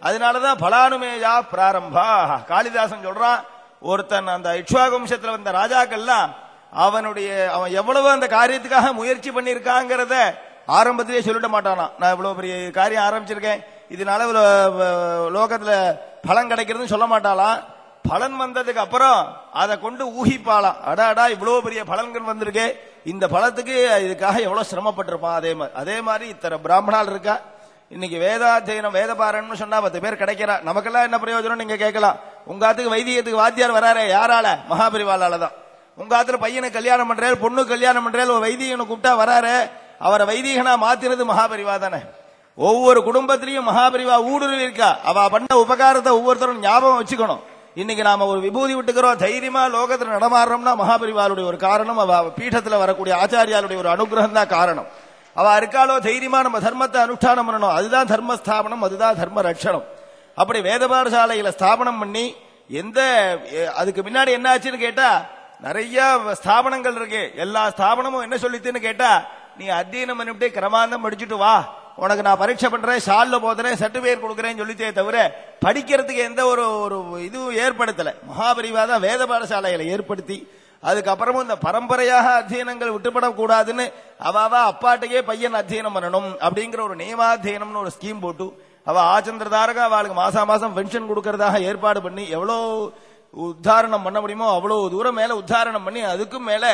S1: அதனாலதான் பலானுமேயா பிராரம்பா காளிதாசன் சொல்றான் ஒருத்தன் அந்த இக்ஷ்வாகு வம்சத்துல வந்த ராஜாக்கள்லாம் அவனுடைய அவன் எவ்வளவு அந்த காரியத்துக்காக முயற்சி பண்ணிருக்காங்கிறத ஆரம்பத்திலே சொல்லிட மாட்டானா நான் இவ்வளவு பெரிய காரியம் ஆரம்பிச்சிருக்கேன் இதனால இவ்வளவு, அஹ், லோகத்துல பலன் கிடைக்கிறதுன்னு சொல்ல மாட்டாளாம் பலன் வந்ததுக்கு அப்புறம் அதை கொண்டு ஊகிப்பாளாம் அடா அடா இவ்வளவு பெரிய பலன்கள் வந்திருக்கே இந்த பலத்துக்கு இதுக்காக எவ்வளவு சிரமப்பட்டிருப்பான் அதே மாதிரி அதே மாதிரி இத்தனை பிராமணால் இருக்கா இன்னைக்கு வேதாத்தியனம் வேத பாராயணம்னு சொன்னா பத்து பேர் கிடைக்கிறா நமக்கெல்லாம் என்ன பிரயோஜனம் நீங்க கேட்கலாம் உங்க ஆத்துக்கு வைத்தியத்துக்கு வாத்தியார் வராரே யாரால மகாபரிவாலால தான் உங்க ஆத்துல பையனுக்கு கல்யாணம் பண்றாரு பொண்ணு கல்யாணம் பண்றாரு ஒரு வைதிகனை கூப்பிட்டா வராரு அவரை வைதிகனா மாத்தினது மகாபரிவா தானே ஒவ்வொரு குடும்பத்திலையும் மகாபரிவா ஊடுருவி இருக்கா அவ பண்ண உபகாரத்தை ஒவ்வொருத்தரும் ஞாபகம் வச்சுக்கணும் இன்னைக்கு நாம ஒரு விபூதி விட்டுக்கிறோம் தைரியமா லோகத்துல நடமாடுறோம்னா மகாபரிவாளுடைய ஒரு காரணம் அவ பீഠத்துல வரக்கூடிய ஆச்சாரியாளுடைய ஒரு அனுகிரகம் தான் காரணம் அவ இருக்காளோ தைரியமா நம்ம தர்மத்தை அனுஷ்டானம் பண்ணணும் அதுதான் தர்ம ஸ்தாபனம் அதுதான் தர்ம ரட்சணம் அப்படி வேத பாடசாலைகளை ஸ்தாபனம் பண்ணி எந்த எ, அதுக்கு முன்னாடி என்ன ஆச்சுன்னு கேட்டா நிறைய ஸ்தாபனங்கள் இருக்கு எல்லா ஸ்தாபனமும் என்ன சொல்லித்துன்னு கேட்டா நீ அத்தியனம் பண்ணிவிட்டு கிரமாந்தம் படிச்சுட்டு வா உனக்கு நான் பரீட்சை பண்றேன் ஷால்ல போதுறேன் சர்டிபிகேட் கொடுக்குறேன்னு சொல்லித்தே தவிர படிக்கிறதுக்கு எந்த ஒரு ஒரு இதுவும் ஏற்படுத்தல மகாபரிவா தான் வேத பாடசாலைகளை ஏற்படுத்தி அதுக்கப்புறமும் இந்த பரம்பரையாக அத்தியனங்கள் விட்டுப்படக்கூடாதுன்னு அவாவா அப்பாட்டையே பையன் அத்தியனம் பண்ணணும் அப்படிங்கிற ஒரு நியமாத்தியனம்னு ஒரு ஸ்கீம் போட்டு அவ ஆச்சந்திரதாரக அவளுக்கு மாசா மாசம் பென்ஷன் கொடுக்கறதாக ஏற்பாடு பண்ணி எவ்வளோ உத்தாரணம் பண்ண முடியுமோ அவ்வளவு தூரம் மேல உத்தாரணம் பண்ணி அதுக்கும் மேல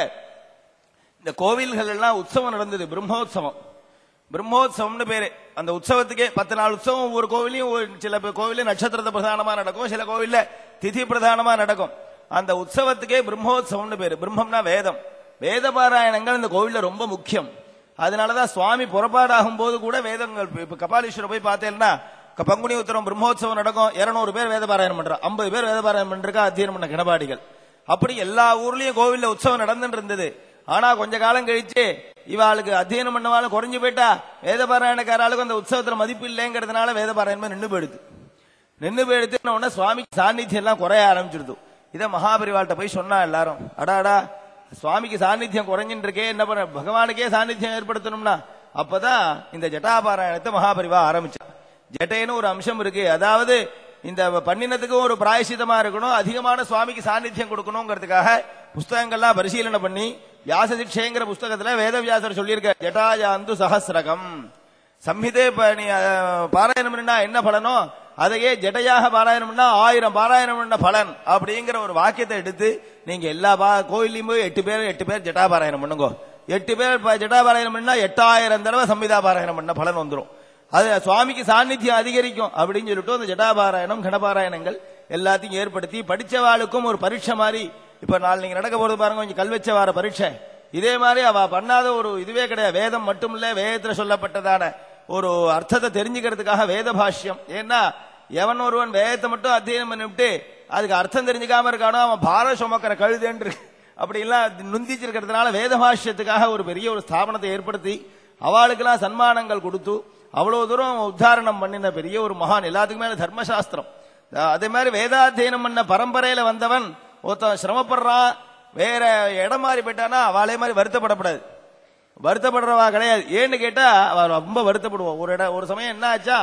S1: இந்த கோவில்கள் எல்லாம் உற்சவம் நடந்தது பிரம்மோத்சவம் பிரம்மோத்சவம்னு பேரு அந்த உற்சவத்துக்கே பத்து நாள் உற்சவம் ஒவ்வொரு கோவிலையும் ஒரு சில கோவில நட்சத்திரத்தை பிரதானமா நடக்கும் சில கோவில்ல திதி பிரதானமா நடக்கும் அந்த உற்சவத்துக்கே பிரம்மோத்சவம்னு பேரு பிரம்மம்னா வேதம் வேத பாராயணங்கள் இந்த கோவில்ல ரொம்ப முக்கியம் அதனாலதான் சுவாமி புறப்பாடாகும் போது கூட வேதங்கள் இப்ப கபாலீஸ்வரர் போய் பார்த்தேன்னா க- பங்குனி உத்தரம் பிரம்மோத்சவம் நடக்கும் இருநூறு பேர் வேத பாராயணம் பண்றா ஐம்பது பேர் வேத பாராயணம் பண்றா அத்தியனம் பண்ண கிடபாடிகள் அப்படி எல்லா ஊர்லயும் கோவில்ல உற்சவம் நடந்துட்டு இருந்தது ஆனா கொஞ்ச காலம் கழிச்சு இவாளுக்கு அத்தியனம் பண்ணவாலும் குறைஞ்சு போயிட்டா வேத பாராயணக்காராளுக்கு அந்த உற்சவத்துல மதிப்பு இல்லைங்கிறதுனால வேத பாராயணமே நின்று போயிடுது நின்று போயிடுத்து உடனே சுவாமி சாநித்தியம் எல்லாம் குறைய ஆரம்பிச்சிருது இதை மகாபரிவாள்கிட்ட போய் சொன்னா எல்லாரும் அடாடா சுவாமிக்கு சாநித்தியம் குறைஞ்சிட்டு இருக்கே என்ன பண்ண பகவானுக்கே சாநித்தியம் ஏற்படுத்தணும்னா அப்பதான் இந்த ஜட்டாபாராயணத்தை மகாபரிவா ஆரம்பிச்சா ஜட்டைன்னு ஒரு அம்சம் இருக்கு அதாவது இந்த பண்ணினத்துக்கும் ஒரு பிராயசிதமா இருக்கணும் அதிகமான சுவாமிக்கு சாநித்தியம் கொடுக்கணுங்கிறதுக்காக புஸ்தகங்கள்லாம் பரிசீலனை பண்ணி வியாசதிக்ஷேங்கிற புஸ்தகத்துல வேதவியாசர் சொல்லியிருக்க ஜட்டாயாந்து சஹசிரகம் சம்ஹிதே ப- நீ அஹ், பாராயணம் பண்ணா என்ன பலனோ அதையே ஜடையாக பாராயணம் பண்ணா ஆயிரம் பாராயணம் பண்ண பலன் அப்படிங்கிற ஒரு வாக்கியத்தை எடுத்து நீங்க எல்லா பா கோயிலையும் போய் எட்டு பேர் எட்டு பேர் ஜட்டா பாராயணம் பண்ணுங்க எட்டு பேர் ப- ஜட்டா பாராயணம் பண்ணா எட்டாயிரம் தடவை சம்ஹிதா பாராயணம் பண்ண பலன் வந்துரும் அது சுவாமிக்கு சாநித்தியம் அதிகரிக்கும் அப்படின்னு சொல்லிட்டு அந்த ஜடாபாராயணம் கணபாராயணங்கள் எல்லாத்தையும் ஏற்படுத்தி படிச்சவாளுக்கும் ஒரு பரீட்சை மாதிரி இப்ப நாள் நீங்க நடக்க போறது பாருங்க கொஞ்சம் கல்வெச்ச வார பரீட்சை இதே மாதிரி அவ பண்ணாத ஒரு இதுவே கிடையாது வேதம் மட்டும் இல்ல வேதத்துல சொல்லப்பட்டதான ஒரு அர்த்தத்தை தெரிஞ்சுக்கிறதுக்காக வேத பாஷ்யம் ஏன்னா எவன் ஒருவன் வேதத்தை மட்டும் அத்தியனம் பண்ணிவிட்டு அதுக்கு அர்த்தம் தெரிஞ்சுக்காம இருக்கானோ அவன் பார சுமக்கிற கழுதேன்று அப்படி எல்லாம் நுந்திச்சிருக்கிறதுனால வேத பாஷ்யத்துக்காக ஒரு பெரிய ஒரு ஸ்தாபனத்தை ஏற்படுத்தி அவளுக்கெல்லாம் சன்மானங்கள் கொடுத்து அவ்வளவு தூரம் உத்தாரணம் பண்ணின பெரிய ஒரு மகான் எல்லாத்துக்கும் மேல தர்மசாஸ்திரம் அஹ் அதே மாதிரி வேதாத்தியனம் பண்ண பரம்பரையில வந்தவன் ஒருத்தன் சிரமப்படுறான் வேற இடம் மாறி போயிட்டானா அவளே மாதிரி வருத்தப்படக்கூடாது வருத்தப்படுறவா கிடையாது ஏன்னு கேட்டா அவ ரொம்ப வருத்தப்படுவோம் ஒரு இடம் ஒரு சமயம் என்ன ஆச்சா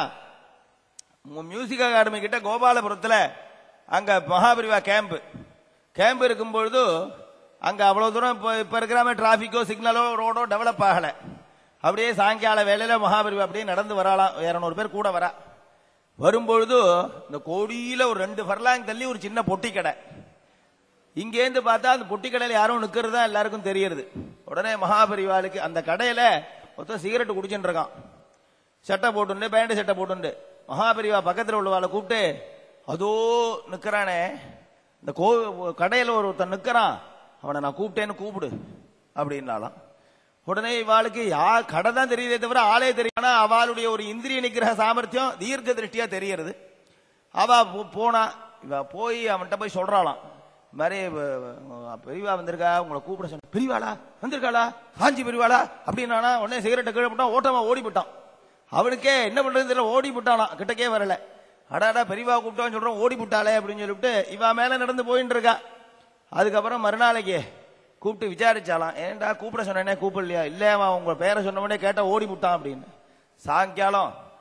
S1: மியூசிக் அகாடமி கிட்ட கோபாலபுரத்துல அங்க மகாபிரிவா கேம்ப் கேம்ப் இருக்கும் பொழுது அங்க அவ்வளவு தூரம் இப்ப இப்ப இருக்கிற மாதிரி டிராபிக்கோ சிக்னலோ ரோடோ டெவலப் ஆகல அப்படியே சாயங்கால வேலையில மகாபிரிவா அப்படியே நடந்து வராளாம் இருநூறு பேர் கூட வரா வரும்பொழுது இந்த கோடியில ஒரு ரெண்டு ஃபர்லாங் தள்ளி ஒரு சின்ன பொட்டி கடை இங்கேருந்து பார்த்தா அந்த பொட்டி கடையில யாரும் நிக்கிறது தான் எல்லாருக்கும் தெரியறது உடனே மகாபரிவாளுக்கு அந்த கடையில மொத்தம் சிகரெட் குடிச்சுட்டு இருக்கான் சட்டை போட்டுண்டு பேண்ட் சட்டை போட்டுண்டு மகாபரிவா பக்கத்துல உள்ளவாளை கூப்பிட்டு அதோ நிக்கிறானே இந்த கோ கடையில ஒருத்தன் நிக்கிறான் அவனை நான் கூப்பிட்டேன்னு கூப்பிடு அப்படின்னாலாம் உடனே இவாளுக்கு யா கடை தான் தெரியுதே தவிர ஆளே தெரியும் ஆனா அவளுடைய ஒரு இந்திரிய நிகிரக சாமர்த்தியம் தீர்க்க திருஷ்டியா தெரியறது அவ போ- போனா இவ போய் அவன்கிட்ட போய் சொல்றாளாம் இந்த மாதிரி வ- வ- பெரியவா வந்திருக்கா உங்களை கூப்பிட சொன்ன பெரியவாளா வந்திருக்காளா காஞ்சி பெரியவாளா அப்படின்னா உடனே சிகரெட்டை கீழே போட்டான் ஓட்டமா ஓடி போட்டான் அவனுக்கே என்ன பண்றது தெரியல ஓடி போட்டானாம் கிட்டக்கே வரல அடாடா பெரியவா கூப்பிட்டான்னு சொல்றோம் ஓடி போட்டாளே அப்படின்னு சொல்லிவிட்டு இவ மேல நடந்து போயிட்டு இருக்கா அதுக்கப்புறம் மறுநாளைக்கு கூப்பிட்டு விசாரிச்சாலாம் ஏன்டா கூப்பிட சொன்னேனே கூப்பிடலையா இல்ல அவன் உங்க பேரை சொன்ன உடனே கேட்டா ஓடி விட்டான் அப்படின்னு சாயங்காலம்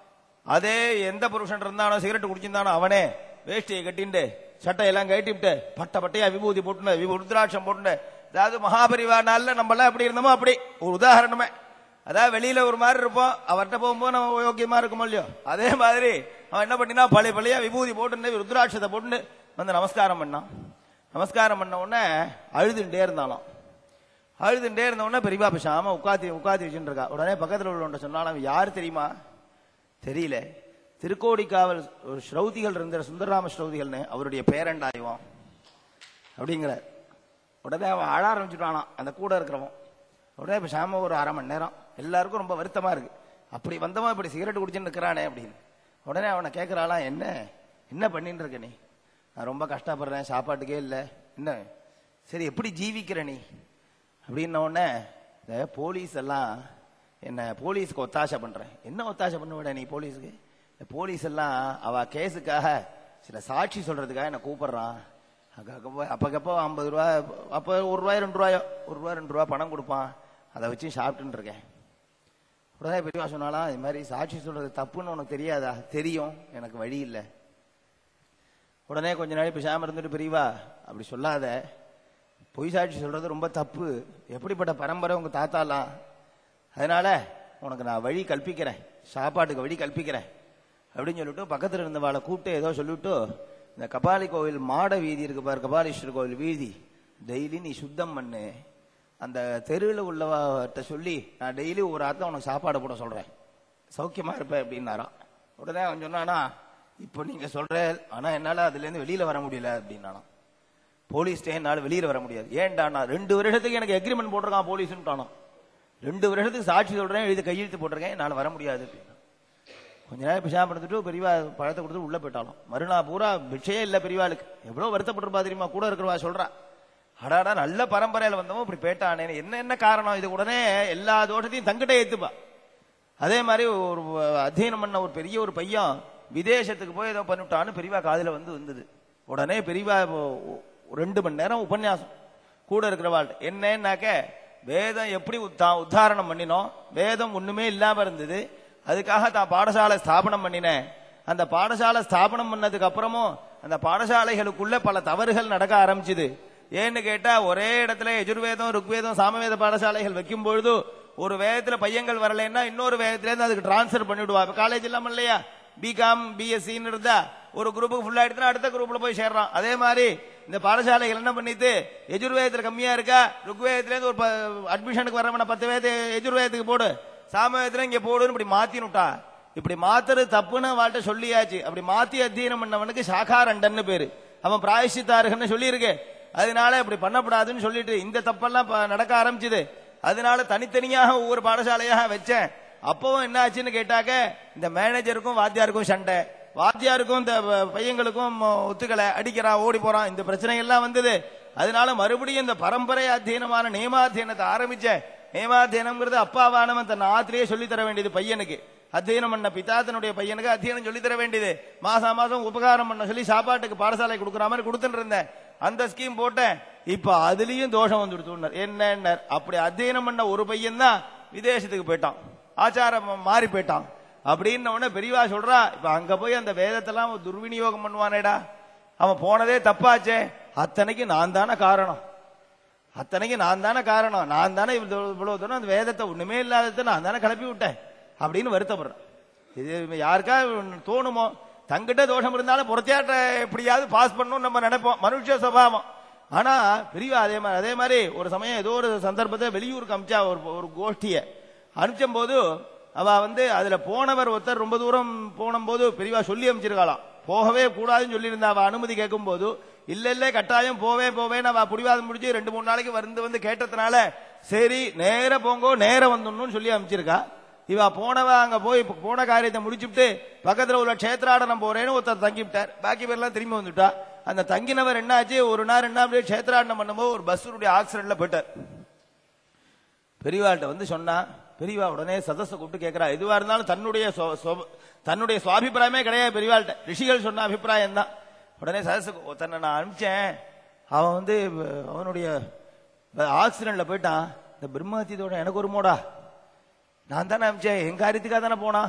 S1: அதே எந்த புருஷன் இருந்தானோ சிகரெட் குடிச்சிருந்தானோ அவனே வேஷ்டியை கட்டிண்டு சட்டையெல்லாம் கட்டிவிட்டு பட்ட பட்டையா விபூதி போட்டுன விபூ ருத்ராட்சம் போட்டுன அதாவது மகாபரிவா நாள்ல நம்ம எல்லாம் எப்படி இருந்தோமோ அப்படி ஒரு உதாரணமே அதாவது வெளியில ஒரு மாதிரி இருப்போம் அவர்கிட்ட போகும்போது நம்ம யோக்கியமா இருக்குமோ இல்லையோ அதே மாதிரி அவன் என்ன பண்ணினா பழைய பழைய விபூதி போட்டுன்னு ருத்ராட்சத்தை போட்டுன்னு வந்து நமஸ்காரம் பண்ணான் நமஸ்காரம் பண்ண உடனே அழுதுண்டே இருந்தாலும் அழுதுண்டே இருந்த உடனே பெரியப்பா பேசாம உட்காத்தி உட்காத்தி வச்சுட்டு இருக்கா உடனே பக்கத்துல உள்ளவன்ட்ட சொன்னாலும் அவன் யார் தெரியுமா தெரியல திருக்கோடிக்காவல் ஒரு ஸ்ரௌதிகள் இருந்த சுந்தரராம ஸ்ரௌதிகள்னு அவருடைய பேரண்டாயுவம் அப்படிங்கிற உடனே அவன் அழ ஆரம்பிச்சுட்டானான் அந்த கூட இருக்கிறவன் உடனே பேசாம ஒரு அரை மணி நேரம் எல்லாருக்கும் ரொம்ப வருத்தமா இருக்கு அப்படி வந்தவன் இப்படி சிகரெட் குடிச்சுன்னு இருக்கிறானே அப்படின்னு உடனே அவனை கேட்கிறாளாம் என்ன என்ன பண்ணிட்டு இருக்க நீ நான் ரொம்ப கஷ்டப்படுறேன் சாப்பாட்டுக்கே இல்லை என்ன சரி எப்படி ஜீவிக்கிற நீ அப்படின்ன உடனே இந்த போலீஸ் எல்லாம் என்ன போலீஸ்க்கு ஒத்தாசை பண்றேன் என்ன ஒத்தாசை பண்ண விட நீ போலீஸுக்கு இந்த போலீஸ் எல்லாம் அவ கேஸுக்காக சில சாட்சி சொல்றதுக்காக என்ன கூப்பிடுறான் அக்கப்போ அப்பக்கப்போ ஐம்பது ரூபா அப்போ ஒரு ரூபாய் ரெண்டு ரூபாயோ ஒரு ரூபாய் ரெண்டு ரூபா பணம் கொடுப்பான் அதை வச்சு சாப்பிட்டுன்னு இருக்கேன் உடனே பெரியவா சொன்னாலாம் இது மாதிரி சாட்சி சொல்றது தப்புன்னு உனக்கு தெரியாதா தெரியும் எனக்கு வழி இல்லை உடனே கொஞ்ச நாள் பேசாம இருந்துட்டு பெரியவா அப்படி சொல்லாத பொய் சாட்சி சொல்றது ரொம்ப தப்பு எப்படிப்பட்ட பரம்பரை உங்க தாத்தாலாம் அதனால உனக்கு நான் வழி கல்பிக்கிறேன் சாப்பாட்டுக்கு வழி கல்பிக்கிறேன் அப்படின்னு சொல்லிட்டு பக்கத்துல இருந்தவாளை கூப்பிட்டு ஏதோ சொல்லிவிட்டு இந்த கபாலி கோவில் மாட வீதி இருக்கு பாரு கபாலீஸ்வரர் கோவில் வீதி டெய்லி நீ சுத்தம் பண்ணு அந்த தெருவில் உள்ளவர்கிட்ட சொல்லி நான் டெய்லி ஒரு ஆத்த உனக்கு சாப்பாடு போட சொல்றேன் சௌக்கியமா இருப்ப அப்படின்னாராம் உடனே அவன் சொன்னானா இப்போ நீங்க சொல்ற ஆனா என்னால அதுல இருந்து வெளியில வர முடியல அப்படின்னானாம் போலீஸ் என்னால வெளியில வர முடியாது ஏன்டா நான் ரெண்டு வருஷத்துக்கு எனக்கு எக்ரிமெண்ட் போட்டிருக்கான் போலீஸ்னுட்டானோ ரெண்டு வருஷத்துக்கு சாட்சி சொல்றேன் எழுதி கையெழுத்து போட்டிருக்கேன் என்னால வர முடியாது அப்படின்னா கொஞ்ச நேரம் பிஷாம இருந்துட்டு பெரியவா பழத்தை கொடுத்து உள்ள போயிட்டாலும் மறுநாள் பூரா பிட்சையே இல்ல பெரியவாளுக்கு எவ்வளவு வருத்தப்பட்டிருப்பா தெரியுமா கூட இருக்கிறவா சொல்றா அடாடா நல்ல பரம்பரையில வந்தவன் இப்படி போயிட்டானே என்ன என்ன காரணம் இது உடனே எல்லா தோட்டத்தையும் தங்கிட்ட ஏத்துப்பா அதே மாதிரி ஒரு அத்தியனம் பண்ண ஒரு பெரிய ஒரு பையன் விதேசத்துக்கு போய் ஏதோ பண்ணிவிட்டான்னு பெரியவா காதுல வந்து வந்தது உடனே பெரியவா ஒ- ரெண்டு மணி நேரம் உபன்யாசம் கூட இருக்கிறவாள் என்னன்னாக்க வேதம் எப்படி உத்தா- உத்தாரணம் பண்ணினோம் வேதம் ஒண்ணுமே இல்லாம இருந்தது அதுக்காக தான் பாடசாலை ஸ்தாபனம் பண்ணினேன் அந்த பாடசாலை ஸ்தாபனம் பண்ணதுக்கு அப்புறமும் அந்த பாடசாலைகளுக்குள்ள பல தவறுகள் நடக்க ஆரம்பிச்சுது ஏன்னு கேட்டா ஒரே இடத்துல எஜுர்வேதம் ருக்வேதம் சாமவேத பாடசாலைகள் வைக்கும் பொழுது ஒரு வேதத்துல பையங்கள் வரலைன்னா இன்னொரு வேதத்துல இருந்து அதுக்கு டிரான்ஸ்ஃபர் பண்ணிவிடுவா இப்ப காலேஜ் இல்லாம இல்லையா பிகாம் பிஎஸ்சின்னு இருந்தா ஒரு குரூப்புக்கு ஃபுல்லா எடுத்துனா அடுத்த குரூப்ல போய் சேர்றான் அதே மாதிரி இந்த பாடசாலைகள் என்ன பண்ணிட்டு எஜுர்வேதத்துல கம்மியா இருக்கா ருக்வேதத்துல இருந்து ஒரு அட்மிஷனுக்கு வரவன பத்து வேத எஜுர்வேதத்துக்கு போடு சாமவேதத்துல இங்க போடுன்னு இப்படி மாத்தினுட்டா இப்படி மாத்துறது தப்புன்னு வாழ்ட்ட சொல்லியாச்சு அப்படி மாத்தி அத்தியனம் பண்ணவனுக்கு சாகாரண்டன்னு பேரு அவன் பிராயசித்தாருகன்னு சொல்லியிருக்கு அதனால இப்படி பண்ணக்கூடாதுன்னு சொல்லிட்டு இந்த தப்பெல்லாம் ப- நடக்க ஆரம்பிச்சுது அதனால தனித்தனியாக ஒவ்வொரு பாடசாலையாக வச்சேன் அப்பவும் என்ன ஆச்சுன்னு கேட்டாக்க இந்த மேனேஜருக்கும் வாத்தியாருக்கும் சண்டை வாத்தியாருக்கும் இந்த ப- பையங்களுக்கும் ஒத்துக்கலை அடிக்கிறான் ஓடி போறான் இந்த பிரச்சனை எல்லாம் வந்தது அதனால மறுபடியும் இந்த பரம்பரை அத்தியனமான நியமாத்தியனத்தை ஆரம்பிச்சேன் நியமாத்தியனம்ங்கிறது அப்பாவானவன் தன் ஆத்திலேயே சொல்லி தர வேண்டியது பையனுக்கு அத்தியனம் பண்ண பிதா தன்னுடைய பையனுக்கு அத்தியனம் சொல்லி தர வேண்டியது மாசம் மாசம் உபகாரம் பண்ண சொல்லி சாப்பாட்டுக்கு பாடசாலை கொடுக்குற மாதிரி கொடுத்துட்டு இருந்தேன் அந்த ஸ்கீம் போட்டேன் இப்ப அதுலயும் தோஷம் வந்துடுத்து என்ன அப்படி அத்தியனம் பண்ண ஒரு பையன் தான் விதேசத்துக்கு போயிட்டான் ஆச்சாரம் மாறி போயிட்டான் அப்படின்னு உடனே பெரியவா சொல்றா இப்ப அங்க போய் அந்த வேதத்தெல்லாம் துர்விநியோகம் பண்ணுவானேடா அவன் போனதே தப்பாச்சே அத்தனைக்கு நான் தானே காரணம் அத்தனைக்கு நான் தானே காரணம் நான் தானே இவ்வளவு இவ்வளவு தூரம் அந்த வேதத்தை ஒண்ணுமே இல்லாததை நான் தானே கிளப்பி விட்டேன் அப்படின்னு வருத்தப்படுறேன் இது யாருக்கா தோணுமோ தங்கிட்ட தோஷம் இருந்தாலும் புறத்தியாட்ட எப்படியாவது பாஸ் பண்ணணும் நம்ம நினைப்போம் மனுஷ சுபாவம் ஆனா பெரியவா அதே மாதிரி அதே மாதிரி ஒரு சமயம் ஏதோ ஒரு சந்தர்ப்பத்தை வெளியூருக்கு அமிச்சா ஒரு ஒரு கோஷ்டிய அனுப்பிச்சும் போது அவ வந்து அதுல போனவர் ஒருத்தர் ரொம்ப தூரம் போன போது பெரியவா சொல்லி அமைச்சிருக்காளாம் போகவே கூடாதுன்னு சொல்லியிருந்தா அவ அனுமதி கேட்கும் போது இல்ல இல்ல கட்டாயம் போவே போவேன்னு அவ புடிவாதம் முடிச்சு ரெண்டு மூணு நாளைக்கு வந்து வந்து கேட்டதுனால சரி நேர போங்கோ நேர வந்துடணும்னு சொல்லி அமைச்சிருக்கா இவ போனவ அங்க போய் இப்ப போன காரியத்தை முடிச்சுட்டு பக்கத்துல உள்ள கஷேத்ராடனம் போறேன்னு ஒருத்தர் தங்கிவிட்டார் பாக்கி பேர்லாம் திரும்பி வந்துட்டா அந்த தங்கினவர் என்ன ஆச்சு ஒரு நாள் என்ன அப்படியே கஷேத்ராடனம் பண்ணும்போது ஒரு பஸ்ஸுடைய ஆக்சிடென்ட்ல போயிட்டார் பெரியவாள்கிட்ட வந்து சொன்னா பெரியவா உடனே சதஸை கூப்பிட்டு கேட்கிறா எதுவா இருந்தாலும் தன்னுடைய சொ- சொ- தன்னுடைய சுவாபிப்பிராயமே கிடையாது பெரியவாள்கிட்ட ரிஷிகள் சொன்ன அபிப்பிராயம் தான் உடனே சதஸுக்கு தன்னை நான் அனுப்பிச்சேன் அவன் வந்து அஹ், அவனுடைய ஆக்சிடென்ட்ல போயிட்டான் இந்த பிரம்மஹத்தியத்தோட எனக்கு ஒரு மோடா நான் தானே அனுப்பிச்சேன் என் காரியத்துக்காக தானே போனா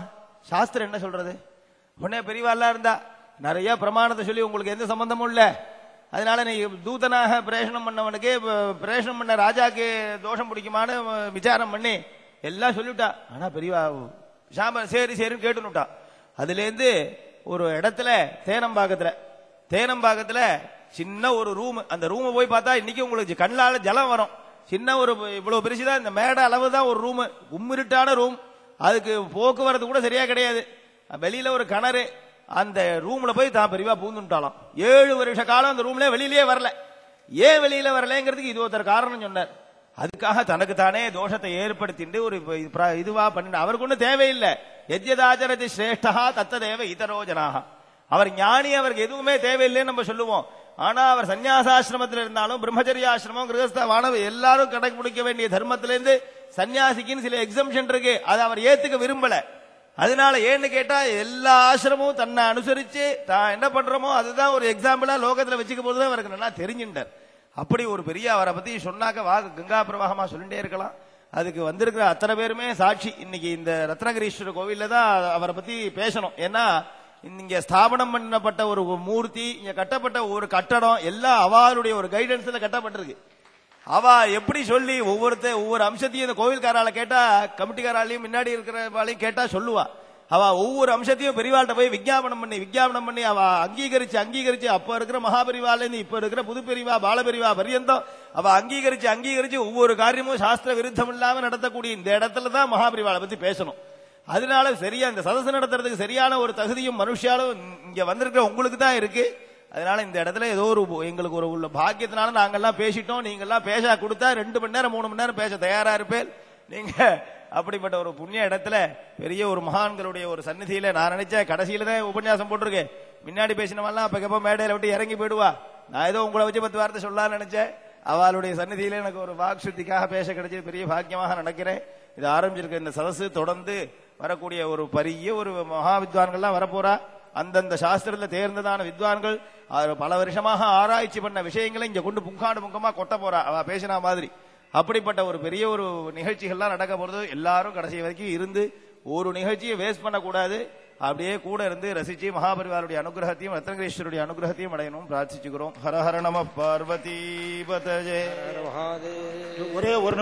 S1: சாஸ்திரம் என்ன சொல்றது உடனே பெரியவாள்லாம் இருந்தா நிறைய பிரமாணத்தை சொல்லி உங்களுக்கு எந்த சம்பந்தமும் இல்ல அதனால நீ தூதனாக பிரேஷனம் பண்ணவனுக்கு ப- பிரேஷனம் பண்ண ராஜாக்கு தோஷம் பிடிக்குமான்னு விசாரம் பண்ணி எல்லாம் சொல்லிவிட்டா ஆனா பெரியவா சாம சரி சரின்னு கேட்டுனுட்டா அதுல இருந்து ஒரு இடத்துல தேனம்பாக்கத்துல தேனம்பாக்கத்துல சின்ன ஒரு ரூம் அந்த ரூமை போய் பார்த்தா இன்னைக்கு உங்களுக்கு கண்ணால ஜலம் வரும் சின்ன ஒரு இவ்வளவு பெருசுதான் இந்த மேடை அளவு தான் ஒரு ரூம் உம்மிருட்டான ரூம் அதுக்கு போக்குவரத்து கூட சரியா கிடையாது வெளியில ஒரு கிணறு அந்த ரூம்ல போய் தான் பெரியவா பூந்துட்டாலாம் ஏழு வருஷ காலம் அந்த ரூம்ல வெளியிலேயே வரல ஏன் வெளியில வரலங்கிறதுக்கு இது ஒருத்தர் காரணம் சொன்னார் அதுக்காக தனக்கு தானே தோஷத்தை ஏற்படுத்திட்டு ஒரு இப்ப இது பிர- இதுவா பண்ண அவருக்கு ஒன்றும் தேவையில்லை எத்யதாச்சரதி சிரேஷ்டா தத்த தேவ இதரோ ஜனாக அவர் ஞானி அவருக்கு எதுவுமே தேவையில்லைன்னு நம்ம சொல்லுவோம் ஆனா அவர் சன்னியாசாசிரமத்தில் இருந்தாலும் பிரம்மச்சரியாசிரமம் கிரகஸ்த வானவ எல்லாரும் கடைபிடிக்க வேண்டிய தர்மத்திலிருந்து சன்னியாசிக்குன்னு சில எக்ஸம்ஷன் இருக்கு அதை அவர் ஏத்துக்க விரும்பல அதனால ஏன்னு கேட்டா எல்லா ஆசிரமும் தன்னை அனுசரிச்சு தான் என்ன பண்றோமோ அதுதான் ஒரு எக்ஸாம்பிளா லோகத்துல வச்சுக்க போதுதான் அவருக்கு நல்லா தெரிஞ்சுட்டார் அப்படி ஒரு பெரிய அவரை பத்தி சொன்னாக்க வாக்கு கங்கா பிரவாகமா சொல்லிட்டே இருக்கலாம் அதுக்கு வந்திருக்கிற அத்தனை பேருமே சாட்சி இன்னைக்கு இந்த ரத்னகிரீஸ்வரர் கோவில்ல தான் அவரை பத்தி பேசணும் ஏன்னா இங்க ஸ்தாபனம் பண்ணப்பட்ட ஒரு மூர்த்தி இங்க கட்டப்பட்ட ஒரு கட்டடம் எல்லாம் அவளுடைய ஒரு கைடன்ஸ்ல கட்டப்பட்டிருக்கு அவ எப்படி சொல்லி ஒவ்வொருத்த ஒவ்வொரு அம்சத்தையும் இந்த கோவில்காரால கேட்டா கமிட்டிக்காராலையும் முன்னாடி இருக்கிறவாளையும் கேட்டா சொல்லுவா அவ ஒவ்வொரு அம்சத்தையும் பெரியவாள்கிட்ட போய் விஞ்ஞாபனம் பண்ணி விஞ்ஞாபனம் பண்ணி அவ அங்கீகரிச்சு அங்கீகரிச்சு அப்ப இருக்கிற மகாபெரிவால இருந்து இப்ப இருக்கிற புது பெரிவா பாலபெரிவா பரியந்தம் அவ அங்கீகரிச்சு அங்கீகரிச்சு ஒவ்வொரு காரியமும் சாஸ்திர விருத்தம் இல்லாம நடத்தக்கூடிய இந்த இடத்துல தான் மகாபெரிவாளை பத்தி பேசணும் அதனால சரியா இந்த சதசு நடத்துறதுக்கு சரியான ஒரு தகுதியும் மனுஷியாலும் இங்க வந்திருக்கிற உங்களுக்கு தான் இருக்கு அதனால இந்த இடத்துல ஏதோ ஒரு எங்களுக்கு ஒரு உள்ள பாக்கியத்தினால நாங்கெல்லாம் பேசிட்டோம் நீங்கெல்லாம் பேச கொடுத்தா ரெண்டு மணி நேரம் மூணு மணி நேரம் பேச தயாரா இருப்பேன் நீங்க அப்படிப்பட்ட ஒரு புண்ணிய இடத்துல பெரிய ஒரு மகான்களுடைய ஒரு சந்நிதியில நான் நினைச்சேன் கடைசியில தான் உபன்யாசம் போட்டிருக்கேன் முன்னாடி பேசினவெல்லாம் அப்பக்கப்ப மேடையில விட்டு இறங்கி போயிடுவா நான் ஏதோ உங்களை வச்சு பத்து வார்த்தை சொல்லலாம்னு நினைச்சேன் அவளுடைய சந்நிதியில எனக்கு ஒரு வாக் சுத்திக்காக பேச கிடைச்சது பெரிய பாக்கியமாக நினைக்கிறேன் இது ஆரம்பிச்சிருக்க இந்த சதசு தொடர்ந்து வரக்கூடிய ஒரு பெரிய ஒரு மகா வித்வான்கள்லாம் வரப்போறா அந்தந்த சாஸ்திரத்துல தேர்ந்ததான வித்வான்கள் அவர் பல வருஷமாக ஆராய்ச்சி பண்ண விஷயங்களை இங்க கொண்டு புங்காடு புங்கமா கொட்ட போறா அவ பேசின மாதிரி அப்படிப்பட்ட ஒரு பெரிய ஒரு நிகழ்ச்சிகள்லாம் நடக்க போறது எல்லாரும் கடைசி வரைக்கும் இருந்து ஒரு நிகழ்ச்சியை வேஸ்ட் பண்ணக்கூடாது அப்படியே கூட இருந்து ரசிச்சு மகாபரிவாருடைய அனுகிரகத்தையும் ரத்னகிரீஸ்வருடைய அனுகிரகத்தையும் அடையணும் பிரார்த்திச்சுக்கிறோம் ஹர ஹர நம பார்வதி பதஜே
S2: மகாதேவ்
S3: ஒரே ஒரு